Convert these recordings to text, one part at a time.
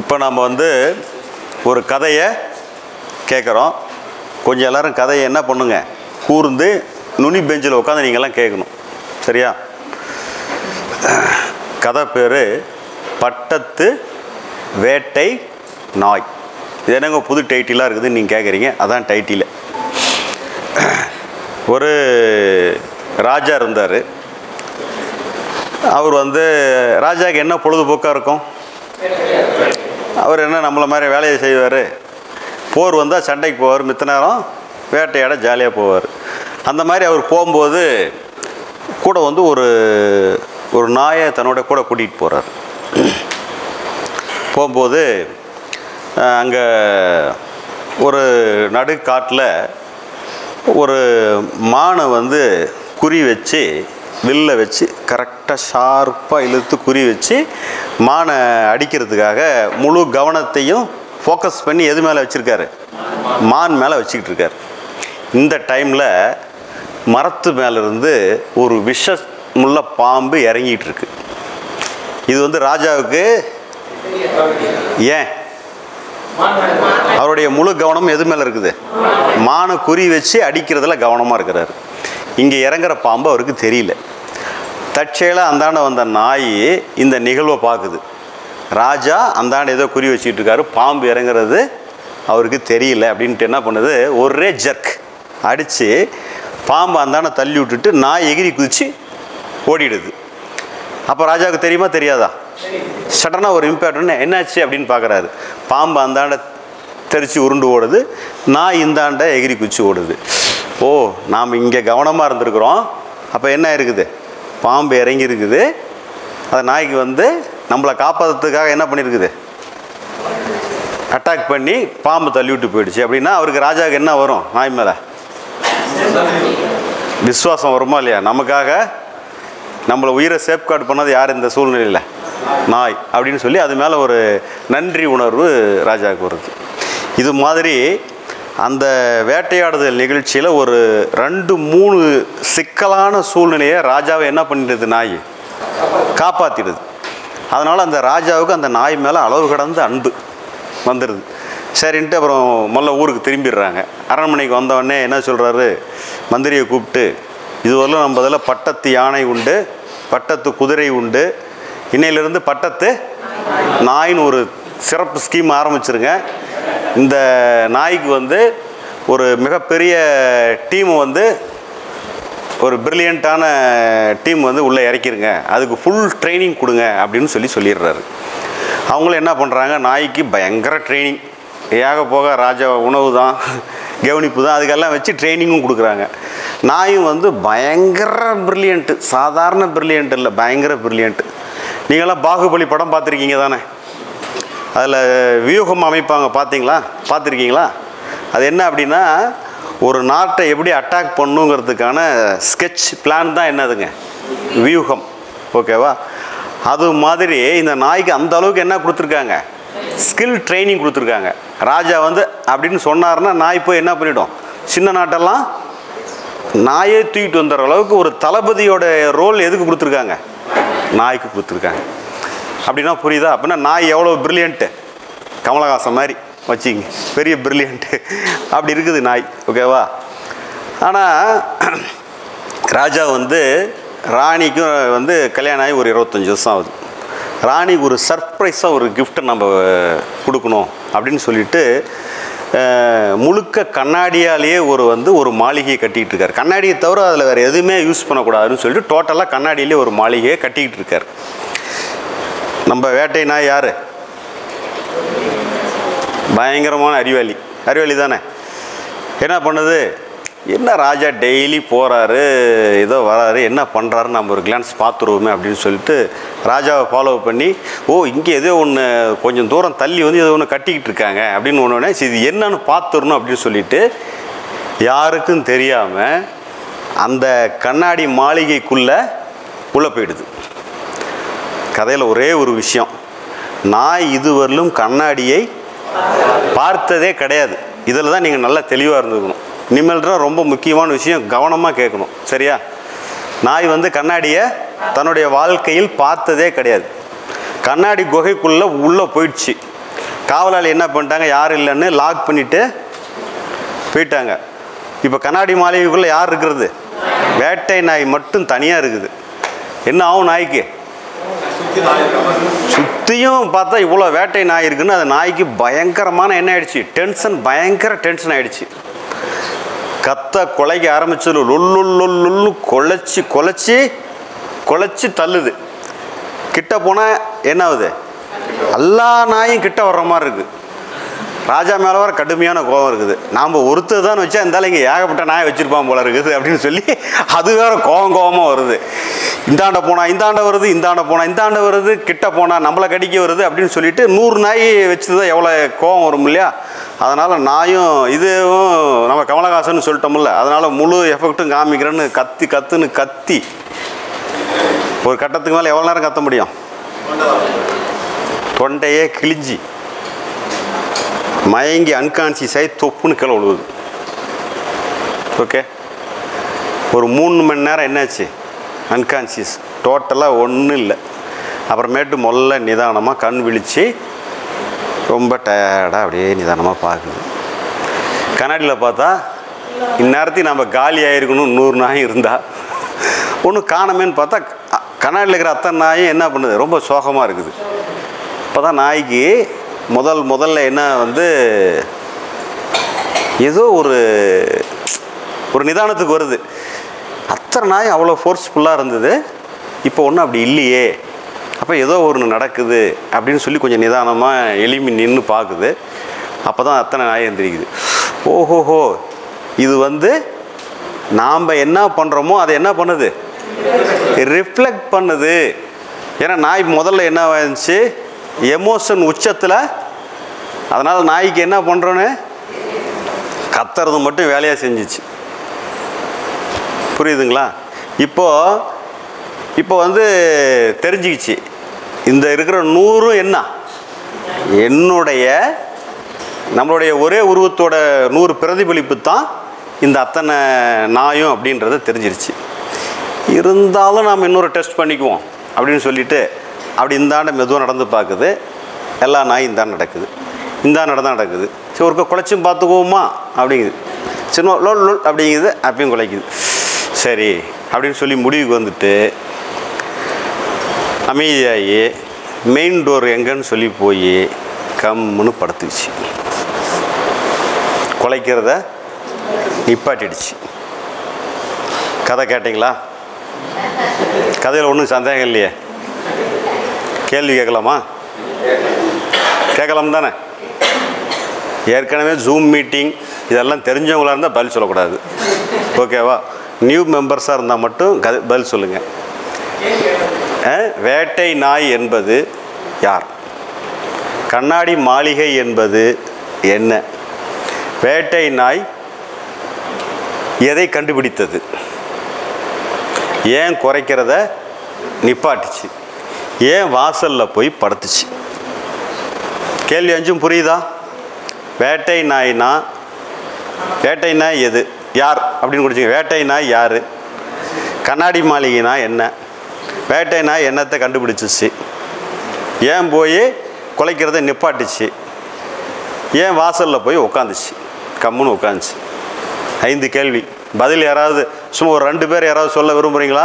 இப்போ நம்ம வந்து ஒரு கதையை கேட்குறோம் கொஞ்சம் எல்லாரும் கதையை என்ன பண்ணுங்க கூர்ந்து நுனி பெஞ்சில் உட்காந்து நீங்கள்லாம் கேட்கணும் சரியா கதை பேர் பட்டத்து வேட்டை நாய் இது என்னங்க புது டைட்டிலாக இருக்குதுன்னு நீங்கள் கேட்குறீங்க அதான் டைட்டில் ஒரு ராஜா இருந்தார் அவர் வந்து ராஜாவுக்கு என்ன பொழுதுபோக்காக இருக்கும் அவர் என்ன நம்மளை மாதிரி வேலையை செய்வார் போர் வந்தால் சண்டைக்கு போவார் மித்த நேரம் வேட்டையாட ஜாலியாக போவார் அந்த மாதிரி அவர் போகும்போது கூட வந்து ஒரு ஒரு நாயை தன்னோட கூட கூட்டிகிட்டு போகிறார் போகும்போது அங்கே ஒரு நடுக்காட்டில் ஒரு மானை வந்து குறி வச்சு வில்ல வச்சு கரெக்டாக ஷார்ப்பாக இழுத்து குறி வச்சு மானை அடிக்கிறதுக்காக முழு கவனத்தையும் ஃபோக்கஸ் பண்ணி எது மேலே வச்சுருக்காரு மான் மேலே வச்சுக்கிட்டு இருக்காரு இந்த டைமில் மரத்து மேலேருந்து ஒரு விஷமுள்ள பாம்பு இறங்கிட்டு இருக்கு இது வந்து ராஜாவுக்கு ஏன் அவருடைய முழு கவனம் எது மேலே இருக்குது மானை குறி வச்சு அடிக்கிறதுல கவனமாக இருக்கிறாரு இங்கே இறங்குற பாம்பு அவருக்கு தெரியல தற்செயலாக அந்தாண்ட வந்த நாய் இந்த நிகழ்வை பார்க்குது ராஜா அந்தாண்ட ஏதோ குறி வச்சுக்கிட்டு இருக்காரு பாம்பு இறங்குறது அவருக்கு தெரியல அப்படின்ட்டு என்ன பண்ணுது ஒரே ஜர்க் அடித்து பாம்பு அந்தாண்ட தள்ளி விட்டுட்டு நாய் எகிரி குதிச்சு ஓடிடுது அப்போ ராஜாவுக்கு தெரியுமா தெரியாதா சடனாக ஒரு இம்பேக்ட் என்னாச்சு அப்படின்னு பார்க்குறாரு பாம்பு அந்தாண்ட தெரிச்சு உருண்டு ஓடுது நாய் இந்தாண்ட எகிரி குச்சி ஓடுது ஓ நாம் இங்கே கவனமாக இருந்திருக்கிறோம் அப்போ என்ன இருக்குது பாம்பு இறங்கி இருக்குது அது நாய்க்கு வந்து நம்மளை காப்பாற்றுறதுக்காக என்ன பண்ணியிருக்குது அட்டாக் பண்ணி பாம்பு தள்ளி விட்டு போயிடுச்சு அப்படின்னா அவருக்கு ராஜாவுக்கு என்ன வரும் நாய் மேலே விஸ்வாசம் வருமா இல்லையா நமக்காக நம்மளை உயிரை சேஃப்கார்டு பண்ணது யார் இந்த சூழ்நிலையில் நாய் அப்படின்னு சொல்லி அது மேலே ஒரு நன்றி உணர்வு ராஜாவுக்கு வருது இது மாதிரி அந்த வேட்டையாடுதல் நிகழ்ச்சியில் ஒரு ரெண்டு மூணு சிக்கலான சூழ்நிலையை ராஜாவை என்ன பண்ணிடுது நாய் காப்பாற்றிடுது அதனால் அந்த ராஜாவுக்கு அந்த நாய் மேலே அளவு கடந்த அன்பு வந்துடுது சரின்ட்டு அப்புறம் முதல்ல ஊருக்கு திரும்பிடுறாங்க அரண்மனைக்கு வந்தவொடனே என்ன சொல்கிறாரு மந்திரியை கூப்பிட்டு இதுவரையிலும் நம்ம இதில் பட்டத்து யானை உண்டு பட்டத்து குதிரை உண்டு இன்னையிலிருந்து பட்டத்து நாயின்னு ஒரு சிறப்பு ஸ்கீம் ஆரம்பிச்சிருங்க இந்த நாய்க்கு வந்து ஒரு மிகப்பெரிய டீம் வந்து ஒரு பிரில்லியண்ட்டான டீம் வந்து உள்ளே இறக்கிருங்க அதுக்கு ஃபுல் ட்ரைனிங் கொடுங்க அப்படின்னு சொல்லி சொல்லிடுறாரு அவங்களும் என்ன பண்ணுறாங்க நாய்க்கு பயங்கர ட்ரைனிங் ஏக போக ராஜா உணவு தான் கவனிப்பு தான் அதுக்கெல்லாம் வச்சு ட்ரைனிங்கும் கொடுக்குறாங்க நாயும் வந்து பயங்கர பிரில்லியண்ட்டு சாதாரண பிரில்லியண்ட் இல்லை பயங்கர பிரில்லியண்ட்டு நீங்களாம் பாகுபலி படம் பார்த்துருக்கீங்க தானே அதில் வியூகம் அமைப்பாங்க பார்த்தீங்களா பார்த்துருக்கீங்களா அது என்ன அப்படின்னா ஒரு நாட்டை எப்படி அட்டாக் பண்ணுங்கிறதுக்கான ஸ்கெட்ச் பிளான் தான் என்னதுங்க வியூகம் ஓகேவா அது மாதிரி இந்த நாய்க்கு அந்த அளவுக்கு என்ன கொடுத்துருக்காங்க ஸ்கில் ட்ரைனிங் கொடுத்துருக்காங்க ராஜா வந்து அப்படின்னு சொன்னார்னா நாய் போய் என்ன பண்ணிடும் சின்ன நாட்டெல்லாம் நாயே தூக்கிட்டு வந்துடுற அளவுக்கு ஒரு தளபதியோட ரோல் எதுக்கு கொடுத்துருக்காங்க நாய்க்கு கொடுத்துருக்காங்க அப்படின்னா புரியுதா அப்படின்னா நாய் எவ்வளோ பிரில்லியண்ட்டு கமலஹாசன் மாதிரி வச்சிங்க பெரிய பிரில்லியண்ட்டு அப்படி இருக்குது நாய் ஓகேவா ஆனால் ராஜா வந்து ராணிக்கும் வந்து கல்யாணம் ஆகி ஒரு இருபத்தஞ்சி வருஷம் ஆகுது ராணிக்கு ஒரு சர்ப்ரைஸாக ஒரு கிஃப்ட்டை நம்ம கொடுக்கணும் அப்படின்னு சொல்லிட்டு அஹ், முழுக்க கண்ணாடியாலேயே ஒரு வந்து ஒரு மாளிகையை கட்டிக்கிட்டு இருக்காரு கண்ணாடியை தவிர அதில் வேறு எதுவுமே யூஸ் பண்ணக்கூடாதுன்னு சொல்லிட்டு டோட்டலாக கண்ணாடியிலே ஒரு மாளிகையை கட்டிக்கிட்டு இருக்காரு நம்ம வேட்டை நாய் யார் பயங்கரமான அறிவாளி அறிவாளி தானே என்ன பண்ணுது என்ன ராஜா டெய்லி போகிறாரு ஏதோ வராரு என்ன பண்ணுறாரு நம்ம ஒரு கிளான்ஸ் பார்த்துருவோமே அப்படின்னு சொல்லிட்டு ராஜாவை ஃபாலோ பண்ணி ஓ இங்கே ஏதோ ஒன்று கொஞ்சம் தூரம் தள்ளி வந்து ஏதோ ஒன்று கட்டிக்கிட்டு இருக்காங்க அப்படின்னு ஒன்று சரி இது என்னன்னு பார்த்துடணும் அப்படின்னு சொல்லிட்டு யாருக்கும் தெரியாமல் அந்த கண்ணாடி மாளிகைக்குள்ளே உள்ளே போயிடுது கதையில் ஒரே ஒரு விஷயம் நாய் இதுவரையிலும் கண்ணாடியை பார்த்ததே கிடையாது இதில் தான் நீங்கள் நல்லா தெளிவாக இருந்துக்கணும் இனிமேல் தான் ரொம்ப முக்கியமான விஷயம் கவனமாக கேட்கணும் சரியா நாய் வந்து கண்ணாடியை தன்னுடைய வாழ்க்கையில் பார்த்ததே கிடையாது கண்ணாடி குகைக்குள்ளே உள்ளே போயிடுச்சு காவலாளி என்ன பண்ணிட்டாங்க யாரும் இல்லைன்னு லாக் பண்ணிவிட்டு போயிட்டாங்க இப்போ கண்ணாடி மாளிகைக்குள்ளே யார் இருக்கிறது வேட்டை நாய் மட்டும் தனியாக இருக்குது என்ன ஆகும் நாய்க்கு சுற்றியும் பார்த்தா இவ்வளோ வேட்டை நாய் இருக்குன்னு அது நாய்க்கு பயங்கரமான என்ன ஆயிடுச்சு டென்ஷன் பயங்கர டென்ஷன் ஆயிடுச்சு கத்த கொலைக்க ஆரம்பிச்சது லொல்லுன்னு கொலைச்சி கொலைச்சி கொலைச்சி தள்ளுது கிட்ட போனால் என்ன ஆகுது எல்லா நாயும் கிட்ட வர்ற மாதிரி இருக்குது ராஜா மேலே வர கடுமையான கோபம் இருக்குது நாம் ஒருத்தர் தான் வச்சா இருந்தாலும் இங்கே ஏகப்பட்ட நாயை வச்சுருப்பான் போல இருக்குது அப்படின்னு சொல்லி அது வேற கோபம் கோபமாக வருது இந்தாண்ட போனால் இந்தாண்ட வருது இந்தாண்ட போனால் இந்தாண்ட வருது கிட்ட போனால் நம்மளை கடிக்க வருது அப்படின்னு சொல்லிட்டு நூறு நாய் வச்சு தான் எவ்வளோ கோபம் வரும் இல்லையா அதனால் நாயும் இதுவும் நம்ம கமலஹாசன் சொல்லிட்டோம்ல அதனால் முழு எஃபெக்ட்டும் காமிக்கிறேன்னு கத்தி கத்துன்னு கத்தி ஒரு கட்டத்துக்கு மேலே எவ்வளோ நேரம் கத்த முடியும் தொண்டையே கிழிஞ்சி மயங்கி அன்கான்சியஸ் ஆகி தொப்புன்னு கீழே விழுவுது ஓகே ஒரு மூணு மணி நேரம் என்னாச்சு அன்கான்சியஸ் டோட்டலாக ஒன்றும் இல்லை அப்புறமேட்டு முதல்ல நிதானமாக கண் விழித்து ரொம்ப டயர்டாக அப்படியே நிதானமாக பார்க்குது கண்ணாடியில் பார்த்தா இந்நேரத்துக்கு நம்ம காலி ஆகிருக்கணும் நூறு நாய் இருந்தால் ஒன்றும் காணமேன்னு பார்த்தா அ- கண்ணாடியில் இருக்கிற அத்தனை நாயும் என்ன பண்ணுது ரொம்ப சோகமாக இருக்குது இப்போ தான் நாய்க்கு முதல் முதல்ல என்ன வந்து ஏதோ ஒரு ஒரு நிதானத்துக்கு வருது அத்தனை நாய் அவ்வளோ ஃபோர்ஸ்ஃபுல்லாக இருந்தது இப்போ ஒன்றும் அப்படி இல்லையே அப்போ ஏதோ ஒன்று நடக்குது அப்படின்னு சொல்லி கொஞ்சம் நிதானமாக எளிமை நின்று பார்க்குது அப்போ தான் அத்தனை நாய் எந்திரிக்குது ஓஹோஹோ இது வந்து நாம் என்ன பண்ணுறோமோ அதை என்ன பண்ணுது ரிஃப்ளெக்ட் பண்ணுது ஏன்னா நாய் முதல்ல என்ன ஆச்சு எமோஷன் உச்சத்தில் அதனால் நாய்க்கு என்ன பண்ணுறோன்னு கத்துறது மட்டும் வேலையாக செஞ்சிச்சு புரியுதுங்களா இப்போ இப்போ வந்து தெரிஞ்சுக்கிச்சு இந்த இருக்கிற நூறும் என்ன என்னுடைய நம்மளுடைய ஒரே உருவத்தோட நூறு பிரதிபலிப்பு தான் இந்த அத்தனை நாயும் அப்படின்றத தெரிஞ்சிருச்சு இருந்தாலும் நாம் இன்னொரு டெஸ்ட் பண்ணிக்குவோம் அப்படின்னு சொல்லிட்டு அப்படி இந்தாண்ட மெதுவாக நடந்து பார்க்குது எல்லா நாயும் இந்தாண்ட நடக்குது இந்தாண்ட நடந்தா நடக்குது சரி ஒருக்க குலைச்சும் பார்த்துக்குவோமா அப்படிங்குது சின்ன லோல் லோல் அப்படிங்குது அப்பயும் குலைக்குது சரி அப்படின்னு சொல்லி முடிவுக்கு வந்துட்டு அமைதியாகி மெயின் டோர் எங்கன்னு சொல்லி போய் கம்முன்னு படுத்துச்சு குலைக்கிறத நிப்பாட்டிடுச்சு கதை கேட்டிங்களா கதையில் ஒன்றும் சந்தேகம் இல்லையே கேள்வி கேட்கலாமா கேட்கலாம் தானே ஏற்கனவே ஜூம் மீட்டிங் இதெல்லாம் தெரிஞ்சவங்களா இருந்தால் பதில் சொல்லக்கூடாது ஓகேவா நியூ மெம்பர்ஸாக இருந்தால் மட்டும் கதை பதில் சொல்லுங்கள் வேட்டை நாய் என்பது யார் கண்ணாடி மாளிகை என்பது என்ன வேட்டை நாய் எதை கண்டுபிடித்தது ஏன் குறைக்கிறத நிப்பாட்டுச்சு ஏன் வாசலில் போய் படுத்துச்சு கேள்வி அஞ்சும் புரியுதா வேட்டை நாய்னா வேட்டை நாய் எது யார் அப்படின்னு குடிச்சிங்க வேட்டை நாய் யார் கண்ணாடி மாளிகைனா என்ன வேட்டை நாய் என்னத்தை கண்டுபிடிச்சிச்சு ஏன் போய் குலைக்கிறத நிப்பாட்டுச்சு ஏன் வாசலில் போய் உட்காந்துச்சு கம்முன்னு உட்காந்துச்சு ஐந்து கேள்வி பதில் யாராவது சும்மா ஒரு ரெண்டு பேர் யாராவது சொல்ல விரும்புகிறீங்களா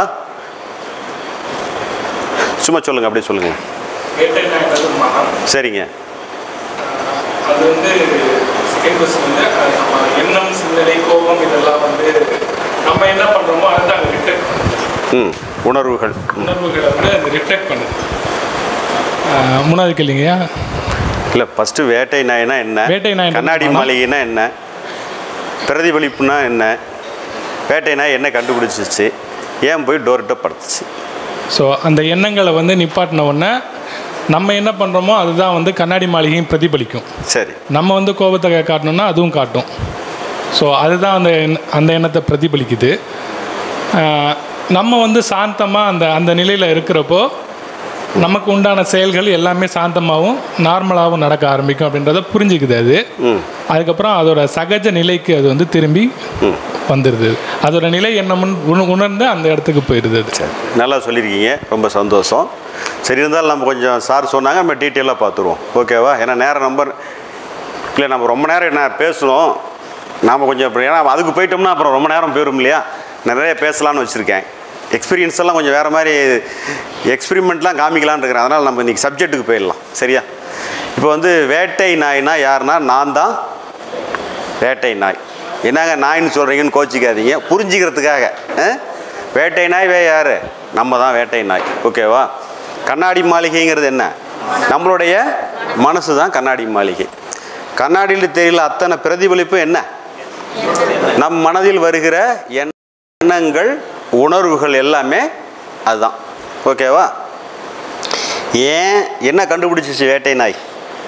சும்மா சொல்லுங்கள் அப்படியே சொல்லுங்கள் வேட்டை நாய்ன்றது மனம் சரிங்க அது வந்து செகண்ட் கொஸ்டின் வந்து அது நம்ம எண்ணம் சிந்தனை கோபம் இதெல்லாம் வந்து நம்ம என்ன பண்ணுறோமோ அதுதான் அங்கே ரிஃப்ளெக்ட் பண்ணுது ம் உணர்வுகள் ம். உணர்வுகளை வந்து அது ரிஃப்ளெக்ட் பண்ணுது ஆஹ் மூணாவது கேள்விங்கய்யா இல்லை ஃபஸ்ட்டு வேட்டை நாய்னா என்ன வேட்டை நாய் கண்ணாடி ஆமா. மாளிகைனா என்ன பிரதிபலிப்புனா என்ன வேட்டை நாய் என்ன கண்டுபிடிச்சிச்சு ஏன் போய் டோர்கிட்ட படுத்துச்சு ஸோ அந்த எண்ணங்களை வந்து நிப்பாட்டின உடனே நம்ம என்ன பண்ணுறோமோ அதுதான் வந்து கண்ணாடி மாளிகையும் பிரதிபலிக்கும் சரி நம்ம வந்து கோபத்தை காட்டணும்னா அதுவும் காட்டும் ஸோ அதுதான் அந்த எண்ண- அந்த எண்ணத்தை பிரதிபலிக்குது ஆஹ் நம்ம வந்து சாந்தமாக அந்த அந்த நிலையில் இருக்கிறப்போ நமக்கு உண்டான செயல்கள் எல்லாமே சாந்தமாகவும் நார்மலாகவும் நடக்க ஆரம்பிக்கும் அப்படின்றத புரிஞ்சுக்குது அது ம் அதுக்கப்புறம் அதோட சகஜ நிலைக்கு அது வந்து திரும்பி ம் வந்துடுது அதோட நிலை என்னமுன்னு உண- உணர்ந்து அந்த இடத்துக்கு போயிடுது அது சரி நல்லா சொல்லியிருக்கீங்க ரொம்ப சந்தோஷம் சரி இருந்தாலும் நம்ம கொஞ்சம் சார் சொன்னாங்க நம்ம டீட்டெயிலாக பார்த்துருவோம் ஓகேவா ஏன்னா நேரம் நம்பர் இல்லை நம்ம ரொம்ப நேரம் என்ன பேசணும் நாம் கொஞ்சம் அப்புறம் ஏன்னா அதுக்கு போயிட்டோம்னா அப்புறம் ரொம்ப நேரம் போயிடும் இல்லையா நிறைய பேசலாம்னு வச்சுருக்கேன் எக்ஸ்பீரியன்ஸ் எல்லாம் கொஞ்சம் வேறு மாதிரி எக்ஸ்பிரிமெண்ட்லாம் காமிக்கலான்னு இருக்கிறேன் அதனால் நம்ம இன்றைக்கி சப்ஜெக்ட்டுக்கு போயிடலாம் சரியா இப்போ வந்து வேட்டை நாய்னா யாருன்னா நான் தான் வேட்டை நாய் என்னங்க நாய்னு சொல்கிறீங்கன்னு கோச்சிக்காதீங்க புரிஞ்சுக்கிறதுக்காக ஆ? வேட்டை நாய் வே யார் நம்ம தான் வேட்டை நாய் ஓகேவா கண்ணாடி மாளிகைங்கிறது என்ன நம்மளுடைய மனசு தான் கண்ணாடி மாளிகை கண்ணாடியில் தெரியல அத்தனை பிரதிபலிப்பு என்ன நம் மனதில் வருகிற எண்ணங்கள் உணர்வுகள் எல்லாமே அதுதான் ஓகேவா ஏன் என்ன கண்டுபிடிச்சிச்சு வேட்டை நாய்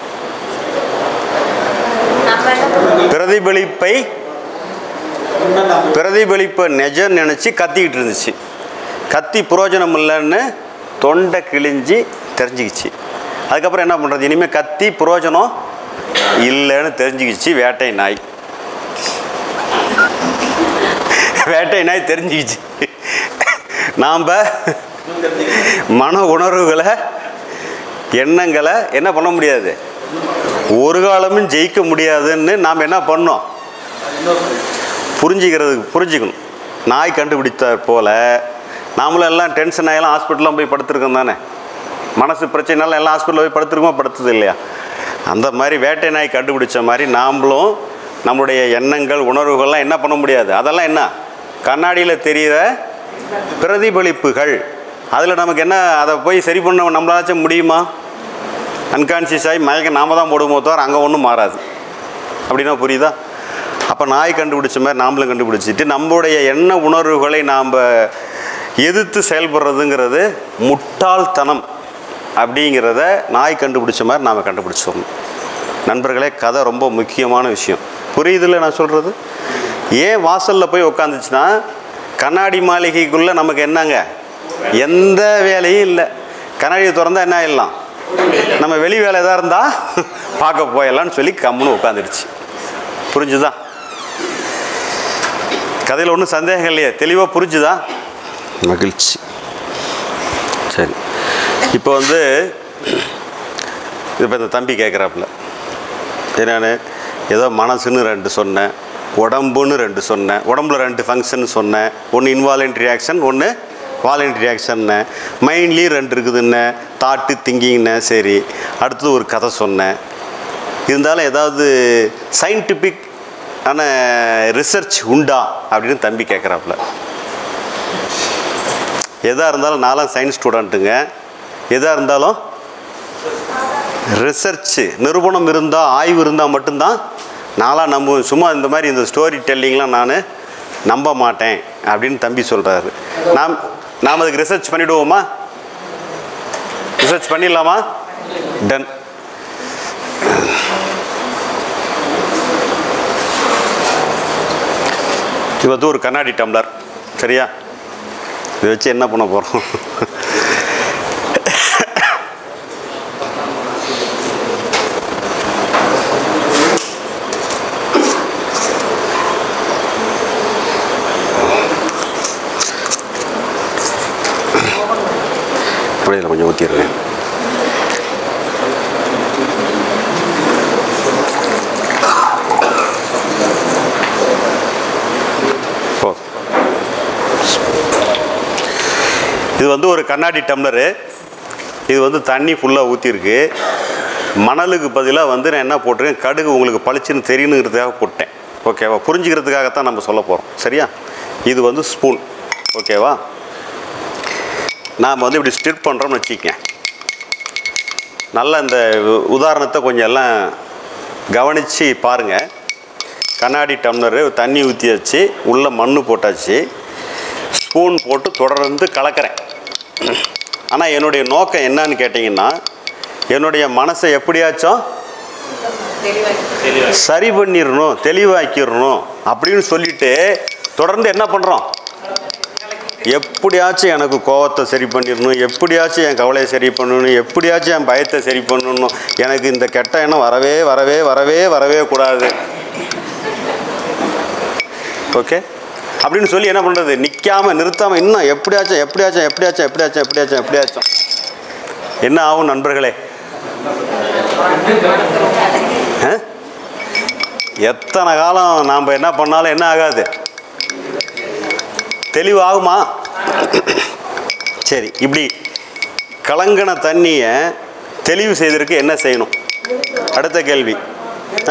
பிரதிபலிப்பை பிரதிபலிப்பை நிஜம் நினச்சி கத்திக்கிட்டு இருந்துச்சு கத்தி புரோஜனம் இல்லைன்னு தொண்டை கிழிஞ்சி தெரிஞ்சுக்கிச்சு அதுக்கப்புறம் என்ன பண்ணுறது இனிமேல் கத்தி புரோஜனம் இல்லைன்னு தெரிஞ்சுக்கிச்சு வேட்டை நாய் வேட்டை நாய் தெரிஞ்சுக்கிச்சு நாம் மன உணர்வுகளை எண்ணங்களை என்ன பண்ண முடியாது ஒரு காலமும் ஜெயிக்க முடியாதுன்னு நாம் என்ன பண்ணோம் புரிஞ்சுக்கிறதுக்கு புரிஞ்சுக்கணும் நாய் கண்டுபிடித்தார் போல நாமளும் எல்லாம் டென்ஷன் ஆகலாம் ஹாஸ்பிட்டலாம் போய் படுத்துருக்கோம் தானே மனசு பிரச்சனைனால எல்லாம் ஹாஸ்பிட்டலில் போய் படுத்துருக்கோமா படுத்தது இல்லையா அந்த மாதிரி வேட்டை நாய் கண்டுபிடிச்ச மாதிரி நாமளும் நம்மளுடைய எண்ணங்கள் உணர்வுகள்லாம் என்ன பண்ண முடியாது அதெல்லாம் என்ன கண்ணாடியில் தெரிகிற பிரதிபலிப்புகள் அதில் நமக்கு என்ன அதை போய் சரி பண்ண நம்மளாச்சும் முடியுமா அன்கான்சியஸ் ஆகி மயக்க நாம தான் போடுமோ தவிர அங்கே ஒன்றும் மாறாது அப்படின்னா புரியுதா அப்போ நாய் கண்டுபிடிச்ச மாதிரி நாமளும் கண்டுபிடிச்சிட்டு நம்மளுடைய எண்ண உணர்வுகளை நாம் எதிர்த்து செயல்படுறதுங்கிறது முட்டாள்தனம் அப்படிங்கிறத நாய் கண்டுபிடிச்ச மாதிரி நாம் கண்டுபிடிச்சிடணும் நண்பர்களே கதை ரொம்ப முக்கியமான விஷயம் புரியுதுல்ல நான் சொல்கிறது ஏன் வாசலில் போய் உக்காந்துச்சுன்னா கண்ணாடி மாளிகைக்குள்ளே நமக்கு என்னங்க எந்த வேலையும் இல்லை கண்ணாடியை திறந்தா என்ன ஆயிடலாம் நம்ம வெளி வேலை எதாக இருந்தால் பார்க்க போயிடலாம்னு சொல்லி கம்முன்னு உட்காந்துடுச்சு புரிஞ்சுதா கதையில் ஒன்றும் சந்தேகம் இல்லையே தெளிவாக புரிஞ்சுதா மகிழ்ச்சி சரி இப்போ வந்து இப்போ இந்த தம்பி கேட்குறாப்புல என்னன்னு ஏதோ மனசுன்னு ரெண்டு சொன்னேன் உடம்புன்னு ரெண்டு சொன்னேன் உடம்புல ரெண்டு ஃபங்க்ஷன் சொன்னேன் ஒன்று இன்வாலண்ட்ரி ஆக்ஷன் ஒன்று வாலண்ட்ரி ஆக்ஷன்னேன் மைண்ட்லேயும் ரெண்டு இருக்குதுன்னே தாட்டு திங்கிங்னே சரி அடுத்தது ஒரு கதை சொன்னேன் இருந்தாலும் ஏதாவது சயின்டிஃபிக் ஆன ரிசர்ச் உண்டா அப்படின்னு தம்பி கேட்குறாப்புல எதாக இருந்தாலும் நான்லாம் சயின்ஸ் ஸ்டூடெண்ட்டுங்க எதாக இருந்தாலும் ரிசர்ச்சு நிரூபணம் இருந்தால் ஆய்வு இருந்தால் மட்டும்தான் நான்லாம் நம்ப சும்மா இந்த மாதிரி இந்த ஸ்டோரி டெல்லிங்லாம் நான் நம்ப மாட்டேன் அப்படின்னு தம்பி சொல்கிறாரு நாம் நாம் அதுக்கு ரிசர்ச் பண்ணிவிடுவோமா ரிசர்ச் பண்ணிடலாமா டன் இது வந்து ஒரு கண்ணாடி டம்ளர் சரியா இதை வச்சு என்ன பண்ண போகிறோம் அப்படியே இதில் கொஞ்சம் ஊற்றிடுறேன் போதும் இது வந்து ஒரு கண்ணாடி டம்ளரு இது வந்து தண்ணி ஃபுல்லாக ஊற்றிருக்கு மணலுக்கு பதிலாக வந்து நான் என்ன போட்டிருக்கேன் கடுகு உங்களுக்கு பளிச்சுன்னு தெரியணுங்கிறதுக்காக போட்டேன் ஓகேவா புரிஞ்சுக்கிறதுக்காகத்தான் நம்ம சொல்ல போகிறோம் சரியா இது வந்து ஸ்பூன் ஓகேவா நாம் வந்து இப்படி ஸ்டிர் பண்ணுறோம்னு வச்சுக்கங்க நல்ல இந்த உ- உதாரணத்தை கொஞ்சம் எல்லாம் கவனித்து பாருங்கள் கண்ணாடி டம்ளரு தண்ணி ஊற்றி வச்சு உள்ளே மண் போட்டாச்சு ஸ்பூன் போட்டு தொடர்ந்து கலக்கிறேன் ஆனால் என்னுடைய நோக்கம் என்னன்னு கேட்டிங்கன்னா என்னுடைய மனசை எப்படியாச்சும் சரி பண்ணிடணும் தெளிவாக்கிடணும் அப்படின்னு சொல்லிட்டு தொடர்ந்து என்ன பண்ணுறோம் எப்படியாச்சும் எனக்கு கோவத்தை சரி பண்ணிடணும் எப்படியாச்சும் என் கவலையை சரி பண்ணணும் எப்படியாச்சும் என் பயத்தை சரி பண்ணணும் எனக்கு இந்த கெட்ட எண்ணம் வரவே வரவே வரவே வரவே கூடாது ஓகே அப்படின்னு சொல்லி என்ன பண்ணுறது நிற்காம நிறுத்தாமல் இன்னும் எப்படியாச்சும் எப்படியாச்சும் எப்படியாச்சும் எப்படியாச்சும் எப்படியாச்சும் எப்படியாச்சும் என்ன ஆகும் நண்பர்களே ஆ? எத்தனை காலம் நாம் என்ன பண்ணாலும் என்ன ஆகாது தெளிவாகுமா சரி இப்படி கலங்கின தண்ணியை தெளிவு செய்வதற்கு என்ன செய்யணும் அடுத்த கேள்வி ஆ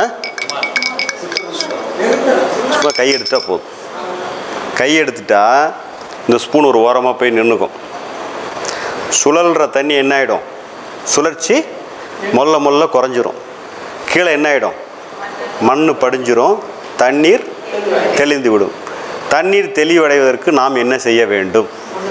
சும்மா கை எடுத்தா போதும் கை எடுத்துட்டா இந்த ஸ்பூன் ஒரு ஓரமாக போய் நின்றுக்கும் சுழல்ற தண்ணி என்ன ஆகிடும் சுழற்சி மொல்ல மொல்ல குறைஞ்சிரும் கீழே என்ன ஆகிடும் மண் படிஞ்சிரும் தண்ணீர் தெளிந்து விடும் தண்ணீர் தெளிவடைவதற்கு நாம் என்ன செய்ய வேண்டும்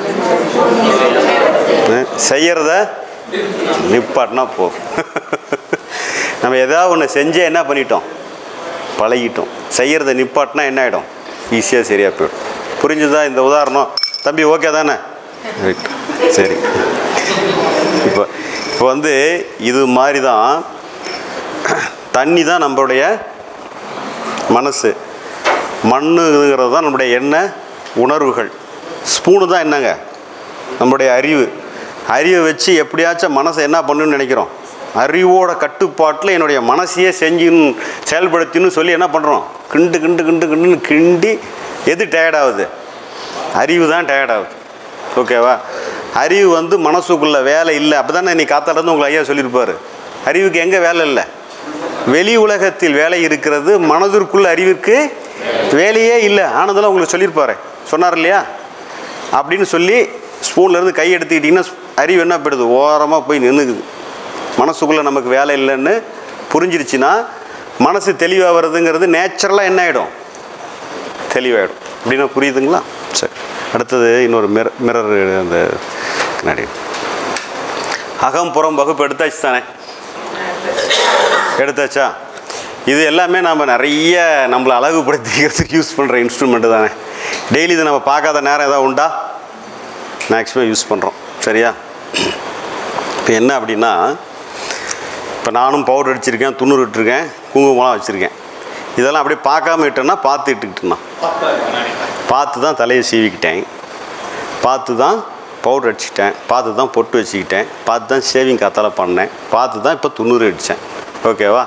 அஹ், செய்யறத நிப்பாட்டினா போதும் நம்ம ஏதாவது ஒன்று செஞ்சே என்ன பண்ணிட்டோம் பழகிட்டோம் செய்கிறத நிப்பாட்டினா என்ன ஆகிடும் ஈஸியாக சரியாக போயிடும் புரிஞ்சுதா இந்த உதாரணம் தம்பி ஓகே தானே ரைட் சரி இப்போ இப்போ வந்து இது மாதிரி தான் தண்ணி தான் நம்மளுடைய மனசு மண்ணுங்கிறது தான் நம்முடைய எண்ணெய் உணர்வுகள் ஸ்பூனு தான் என்னங்க நம்முடைய அறிவு அறிவை வச்சு எப்படியாச்சும் மனசை என்ன பண்ணணும்னு நினைக்கிறோம் அறிவோட கட்டுப்பாட்டில் என்னுடைய மனசையே செஞ்சுன்னு செயல்படுத்தின்னு சொல்லி என்ன பண்ணுறோம் கிண்டு கிண்டு கிண்டு கிண்டுன்னு கிண்டி எது டயர்ட் ஆகுது அறிவு தான் டயர்ட் ஆகுது ஓகேவா அறிவு வந்து மனசுக்குள்ள வேலை இல்லை அப்போ தானே நீ காத்தாலேருந்து உங்களை ஐயா சொல்லியிருப்பாரு அறிவுக்கு எங்கே வேலை இல்லை வெளி உலகத்தில் வேலை இருக்கிறது மனதிற்குள்ள அறிவிற்கு வேலையே இல்லை ஆனதெல்லாம் உங்களுக்கு சொல்லியிருப்பாரு சொன்னார் இல்லையா அப்படின்னு சொல்லி ஸ்பூன்லேருந்து கை எடுத்துக்கிட்டிங்கன்னா அறிவு என்ன போயிடுது ஓரமாக போய் நின்றுக்குது மனசுக்குள்ளே நமக்கு வேலை இல்லைன்னு புரிஞ்சிருச்சுன்னா மனசு தெளிவாக வருதுங்கிறது நேச்சுரலாக என்ன ஆகிடும் தெளிவாயிடும் அப்படின்னா புரியுதுங்களா சரி அடுத்தது இன்னொரு மிர மிரர் அந்த கண்ணாடி அகம் புறம் வகுப்பு எடுத்தாச்சு தானே எடுத்தாச்சா இது எல்லாமே நம்ம நிறைய நம்மளை அழகுபடுத்திக்கிறதுக்கு யூஸ் பண்ணுற இன்ஸ்ட்ருமெண்ட்டு தானே டெய்லி இது நம்ம பார்க்காத நேரம் ஏதாவது உண்டா மேக்ஸிமம் யூஸ் பண்ணுறோம் சரியா இப்போ என்ன அப்படின்னா இப்போ நானும் பவுடர் அடிச்சிருக்கேன் துண்ணூறு இட்டிருக்கேன் குங்குமம்லாம் வச்சுருக்கேன் இதெல்லாம் அப்படியே பார்க்காம இட்டேன்னா பார்த்து இட்டுக்கிட்டேன்னா பார்த்து தான் தலையை சீவிக்கிட்டேன் பார்த்து தான் பவுடர் அடிச்சுக்கிட்டேன் பார்த்து தான் பொட்டு வச்சுக்கிட்டேன் பார்த்து தான் ஷேவிங் காத்தால பண்ணேன் பார்த்து தான் இப்போ துண்ணூறு அடித்தேன் ஓகேவா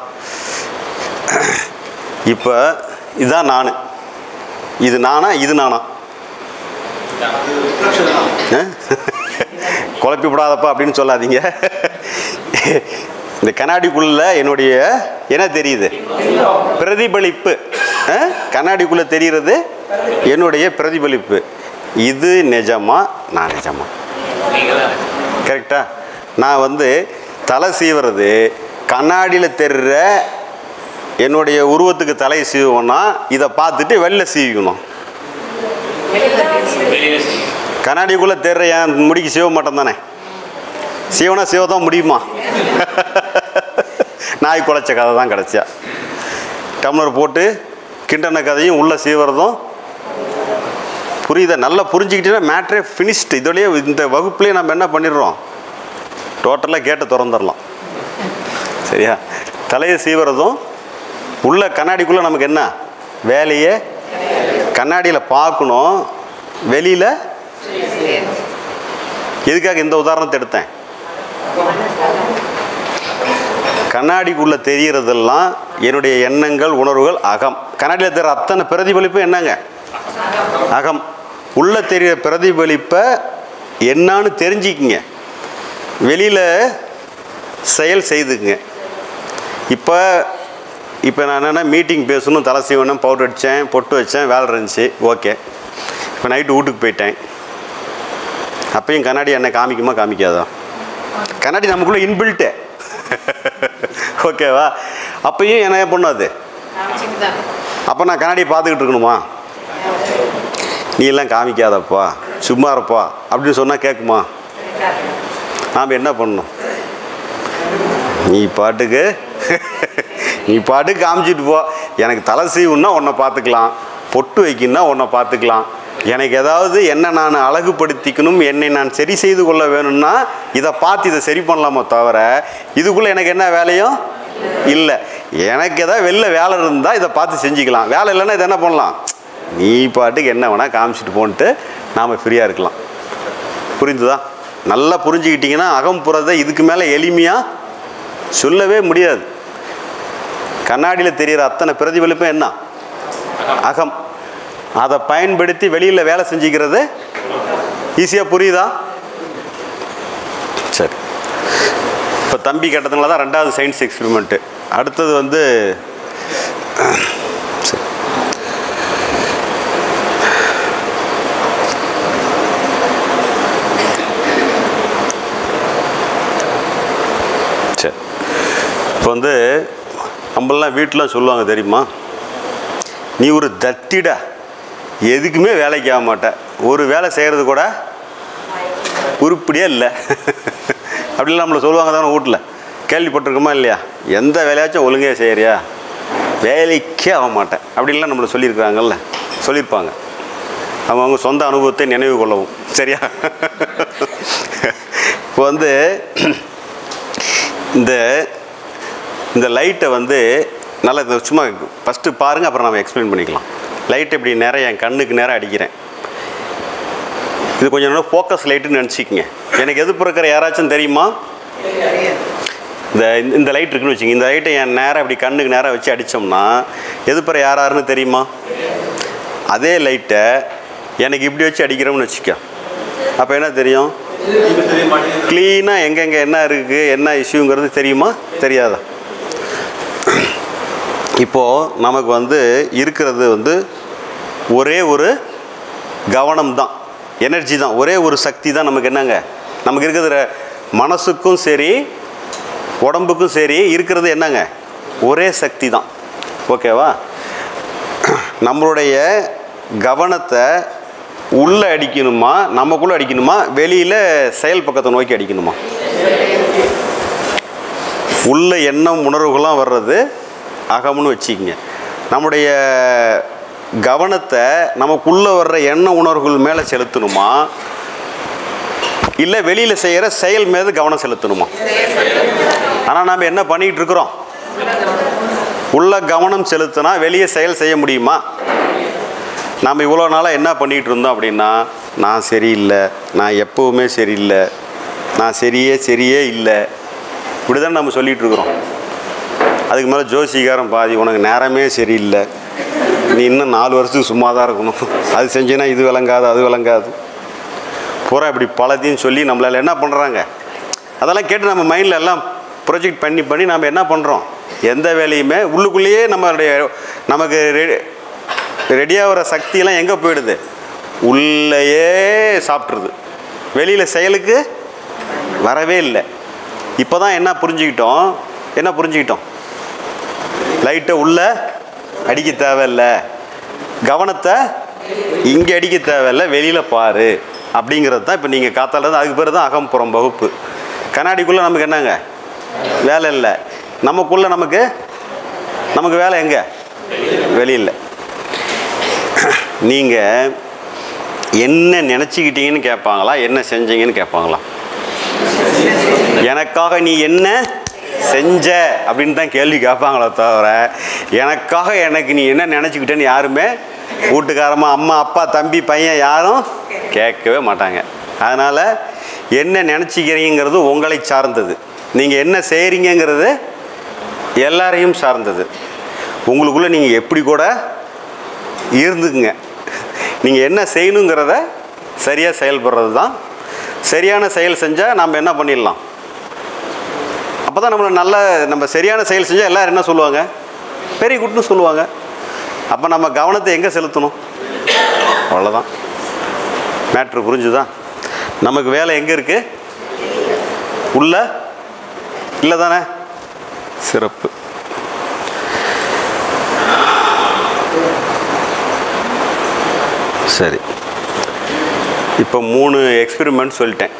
இப்போ இதுதான் நான் இது நானா இது நானா ஆ? குழப்பி விடாதப்பா அப்படின்னு சொல்லாதீங்க இந்த கண்ணாடிக்குள்ள என்னுடைய என்ன தெரியுது பிரதிபலிப்பு ஆ? கண்ணாடிக்குள்ள தெரிகிறது என்னுடைய பிரதிபலிப்பு இது நிஜமா நான் நிஜமா கரெக்டா நான் வந்து தலை சீவுறது கண்ணாடியில் தெரிகிற என்னுடைய உருவத்துக்கு தலை சீவுவோன்னா இதை பார்த்துட்டு வெளில சீவிக்கணும் கண்ணாடிக்குள்ளே தெரிற என் முடிக்கு சீவ மாட்டேன் தானே சீவனா சீவ தான் முடியுமா நாய் குலைச்ச கதை தான் கிடச்சா டம்ளர் போட்டு கிண்டன கதையும் உள்ளே சீவுறதும் புரியுதா நல்லா புரிஞ்சுக்கிட்டீங்கன்னா மேட்ரே ஃபினிஷ்டு இதோடய இந்த வகுப்புலேயே நம்ம என்ன பண்ணிடுறோம் டோட்டலாக கேட்டை திறந்துடலாம் சரியா தலையை சீவுறதும் உள்ள கண்ணாடிக்குள்ளே நமக்கு என்ன வேலையே கண்ணாடியில் பார்க்கணும் வெளியில் எதுக்காக இந்த உதாரணத்தை எடுத்தேன் கண்ணாடிக்குள்ளே தெரிகிறதெல்லாம் என்னுடைய எண்ணங்கள் உணர்வுகள் அகம் கண்ணாடியில் தெரிகிற அத்தனை பிரதிபலிப்பு என்னங்க அகம் உள்ள தெரிகிற பிரதிபலிப்பை என்னான்னு தெரிஞ்சிக்கிங்க வெளியில் செயல் செய்துக்குங்க இப்போ இப்போ நான் என்னென்னா மீட்டிங் பேசணும் தலை சீவனம் பவுடர் அடித்தேன் பொட்டு வச்சேன் வேலை இருந்துச்சு ஓகே இப்போ நைட்டு வீட்டுக்கு போயிட்டேன் அப்பயும் கண்ணாடி என்னை காமிக்குமா காமிக்காதா கண்ணாடி நமக்குள்ளே இன்பில்ட்டு ஓகேவா அப்பயும் என்ன பண்ணாது அப்போ நான் கண்ணாடியை பார்த்துக்கிட்டு இருக்கணுமா நீ எல்லாம் காமிக்காதப்பா சும்மா இருப்பா அப்படின்னு சொன்னால் கேட்குமா நாம் என்ன பண்ணணும் நீ பாட்டுக்கு நீ பாட்டுக்கு காமிச்சிட்டு போ எனக்கு தலை சீவுன்னா உன்னை பார்த்துக்கலாம் பொட்டு வைக்கணும்னா உன்னை பார்த்துக்கலாம் எனக்கு ஏதாவது என்ன நான் அழகுபடுத்திக்கணும் என்னை நான் சரி செய்து கொள்ள வேணும்னா இதை பார்த்து இதை சரி பண்ணலாமோ தவிர இதுக்குள்ளே எனக்கு என்ன வேலையும் இல்லை எனக்கு ஏதாவது வெளில வேலை இருந்தால் இதை பார்த்து செஞ்சுக்கலாம் வேலை இல்லைன்னா இதை என்ன பண்ணலாம் நீ பாட்டுக்கு என்ன வேணால் காமிச்சிட்டு போன்ட்டு நாம் ஃப்ரீயாக இருக்கலாம் புரிந்துதா நல்லா புரிஞ்சுக்கிட்டிங்கன்னா அகம்புறதை இதுக்கு மேலே எளிமையாக சொல்லவே முடியாது கண்ணாடியில் தெரிகிற அத்தனை பிரதிபலிப்பும் என்ன அகம் அதை பயன்படுத்தி வெளியில் வேலை செஞ்சுக்கிறது ஈஸியாக புரியுதா சரி இப்போ தம்பி கேட்டதுனால தான் ரெண்டாவது சயின்ஸ் எக்ஸ்பெரிமெண்ட்டு அடுத்தது வந்து சரி. சரி இப்போ வந்து நம்மளாம் வீட்டில் சொல்லுவாங்க தெரியுமா நீ ஒரு தத்திடா எதுக்குமே வேலைக்கு ஆக மாட்ட ஒரு வேலை செய்கிறது கூட உருப்படியே இல்லை அப்படிலாம் நம்மளை சொல்லுவாங்க தானே வீட்டில் கேள்விப்பட்டிருக்கோமா இல்லையா எந்த வேலையாச்சும் ஒழுங்காக செய்கிறியா வேலைக்கே ஆக மாட்டேன் அப்படின்லாம் நம்மளை சொல்லியிருக்கிறாங்கல்ல சொல்லியிருப்பாங்க அவங்க அவங்க சொந்த அனுபவத்தை நினைவு கொள்ளவும் சரியா இப்போ வந்து இந்த இந்த லைட்டை வந்து நல்லா இதை சும்மா ஃபஸ்ட்டு பாருங்கள் அப்புறம் நம்ம எக்ஸ்பிளைன் பண்ணிக்கலாம் லைட் இப்படி நேரம் என் கண்ணுக்கு நேரம் அடிக்கிறேன் இது கொஞ்சம் நேரம் ஃபோக்கஸ் லைட்டுன்னு நினச்சிக்கங்க எனக்கு எது பிறக்கிற யாராச்சும் தெரியுமா இந்த இந்த- இந்த லைட் இருக்குன்னு வச்சுங்க இந்த லைட்டை என் நேரம் இப்படி கண்ணுக்கு நேரம் வச்சு அடித்தோம்னா எது பிற யார் யாருன்னு தெரியுமா அதே லைட்டை எனக்கு இப்படி வச்சு அடிக்கிறோம்னு வச்சுக்க அப்போ என்ன தெரியும் க்ளீனாக எங்கெங்கே என்ன இருக்குது என்ன இஷ்யூங்கிறது தெரியுமா தெரியாதா இப்போது நமக்கு வந்து இருக்கிறது வந்து ஒரே ஒரு கவனம் தான் எனர்ஜி தான் ஒரே ஒரு சக்தி தான் நமக்கு என்னங்க நமக்கு இருக்கிறது மனசுக்கும் சரி உடம்புக்கும் சரி இருக்கிறது என்னங்க ஒரே சக்தி தான் ஓகேவா நம்மளுடைய கவனத்தை உள்ளே அடிக்கணுமா நமக்குள்ளே அடிக்கணுமா வெளியில் செயல் பக்கத்தை நோக்கி அடிக்கணுமா உள்ள எண்ணம் உணர்வுகள்லாம் வர்றது அகம்னு வச்சுக்கங்க நம்முடைய கவனத்தை நமக்குள்ளே வர்ற எண்ண உணர்வுகள் மேலே செலுத்தணுமா இல்லை வெளியில் செய்கிற செயல் மீது கவனம் செலுத்தணுமா ஆனால் நாம் என்ன பண்ணிகிட்டு இருக்கிறோம் உள்ள கவனம் செலுத்தினா வெளியே செயல் செய்ய முடியுமா நாம் இவ்வளோ நாளாக என்ன பண்ணிகிட்டு இருந்தோம் அப்படின்னா நான் சரியில்லை நான் எப்போவுமே சரியில்லை நான் சரியே சரியே இல்லை இப்படி தான் நம்ம சொல்லிகிட்டு இருக்கிறோம் அதுக்கு மேலே ஜோசிகாரம் பாதி உனக்கு நேரமே சரியில்லை நீ இன்னும் நாலு வருஷத்துக்கு சும்மா தான் இருக்கணும் அது செஞ்சேன்னா இது விளங்காது அது விளங்காது பூரா இப்படி பலத்தையும் சொல்லி நம்மளால் என்ன பண்ணுறாங்க அதெல்லாம் கேட்டு நம்ம மைண்டில் எல்லாம் ப்ரொஜெக்ட் பண்ணி பண்ணி நம்ம என்ன பண்ணுறோம் எந்த வேலையுமே உள்ளுக்குள்ளேயே நம்மளுடைய நமக்கு ரெ- ரெடியாகிற சக்தியெல்லாம் எங்கே போயிடுது உள்ளேயே சாப்பிட்ருது வெளியில் செயலுக்கு வரவே இல்லை இப்போ தான் என்ன புரிஞ்சுக்கிட்டோம் என்ன புரிஞ்சுக்கிட்டோம் லைட்டை உள்ள அடிக்க தேவையில்ல கவனத்தை இங்கே அடிக்க தேவையில்ல வெளியில் பாரு அப்படிங்கிறது தான் இப்போ நீங்கள் காத்தாலேருந்து அதுக்கு பேர் தான் அகம்புறம் வகுப்பு கண்ணாடிக்குள்ளே நமக்கு என்னங்க வேலை இல்லை நமக்குள்ளே நமக்கு நமக்கு வேலை எங்கே வெளியில் நீங்கள் என்ன நினச்சிக்கிட்டீங்கன்னு கேட்பாங்களா என்ன செஞ்சீங்கன்னு கேட்பாங்களா எனக்காக நீ என்ன செஞ்ச அப்படின்னு தான் கேள்வி கேட்பாங்களே தவிர எனக்காக எனக்கு நீ என்ன நினச்சிக்கிட்டேன்னு யாருமே வீட்டுக்காரமா அம்மா அப்பா தம்பி பையன் யாரும் கேட்கவே மாட்டாங்க அதனால் என்ன நினச்சிக்கிறீங்கிறது உங்களை சார்ந்தது நீங்கள் என்ன செய்கிறீங்கிறது எல்லாரையும் சார்ந்தது உங்களுக்குள்ளே நீங்கள் எப்படி கூட இருந்துக்குங்க நீங்கள் என்ன செய்யணுங்கிறத சரியாக செயல்படுறது தான் சரியான செயல் செஞ்சால் நம்ம என்ன பண்ணிடலாம் அப்போ தான் நம்மளை நல்ல நம்ம சரியான செயல் செஞ்சால் எல்லோரும் என்ன சொல்லுவாங்க பெரிய குட்னு சொல்லுவாங்க அப்போ நம்ம கவனத்தை எங்கே செலுத்தணும் அவ்வளோதான் மேட்ரு புரிஞ்சுதா நமக்கு வேலை எங்கே இருக்குது உள்ள இல்லை தானே சிறப்பு சரி இப்போ மூணு எக்ஸ்பெரிமெண்ட் சொல்லிட்டேன்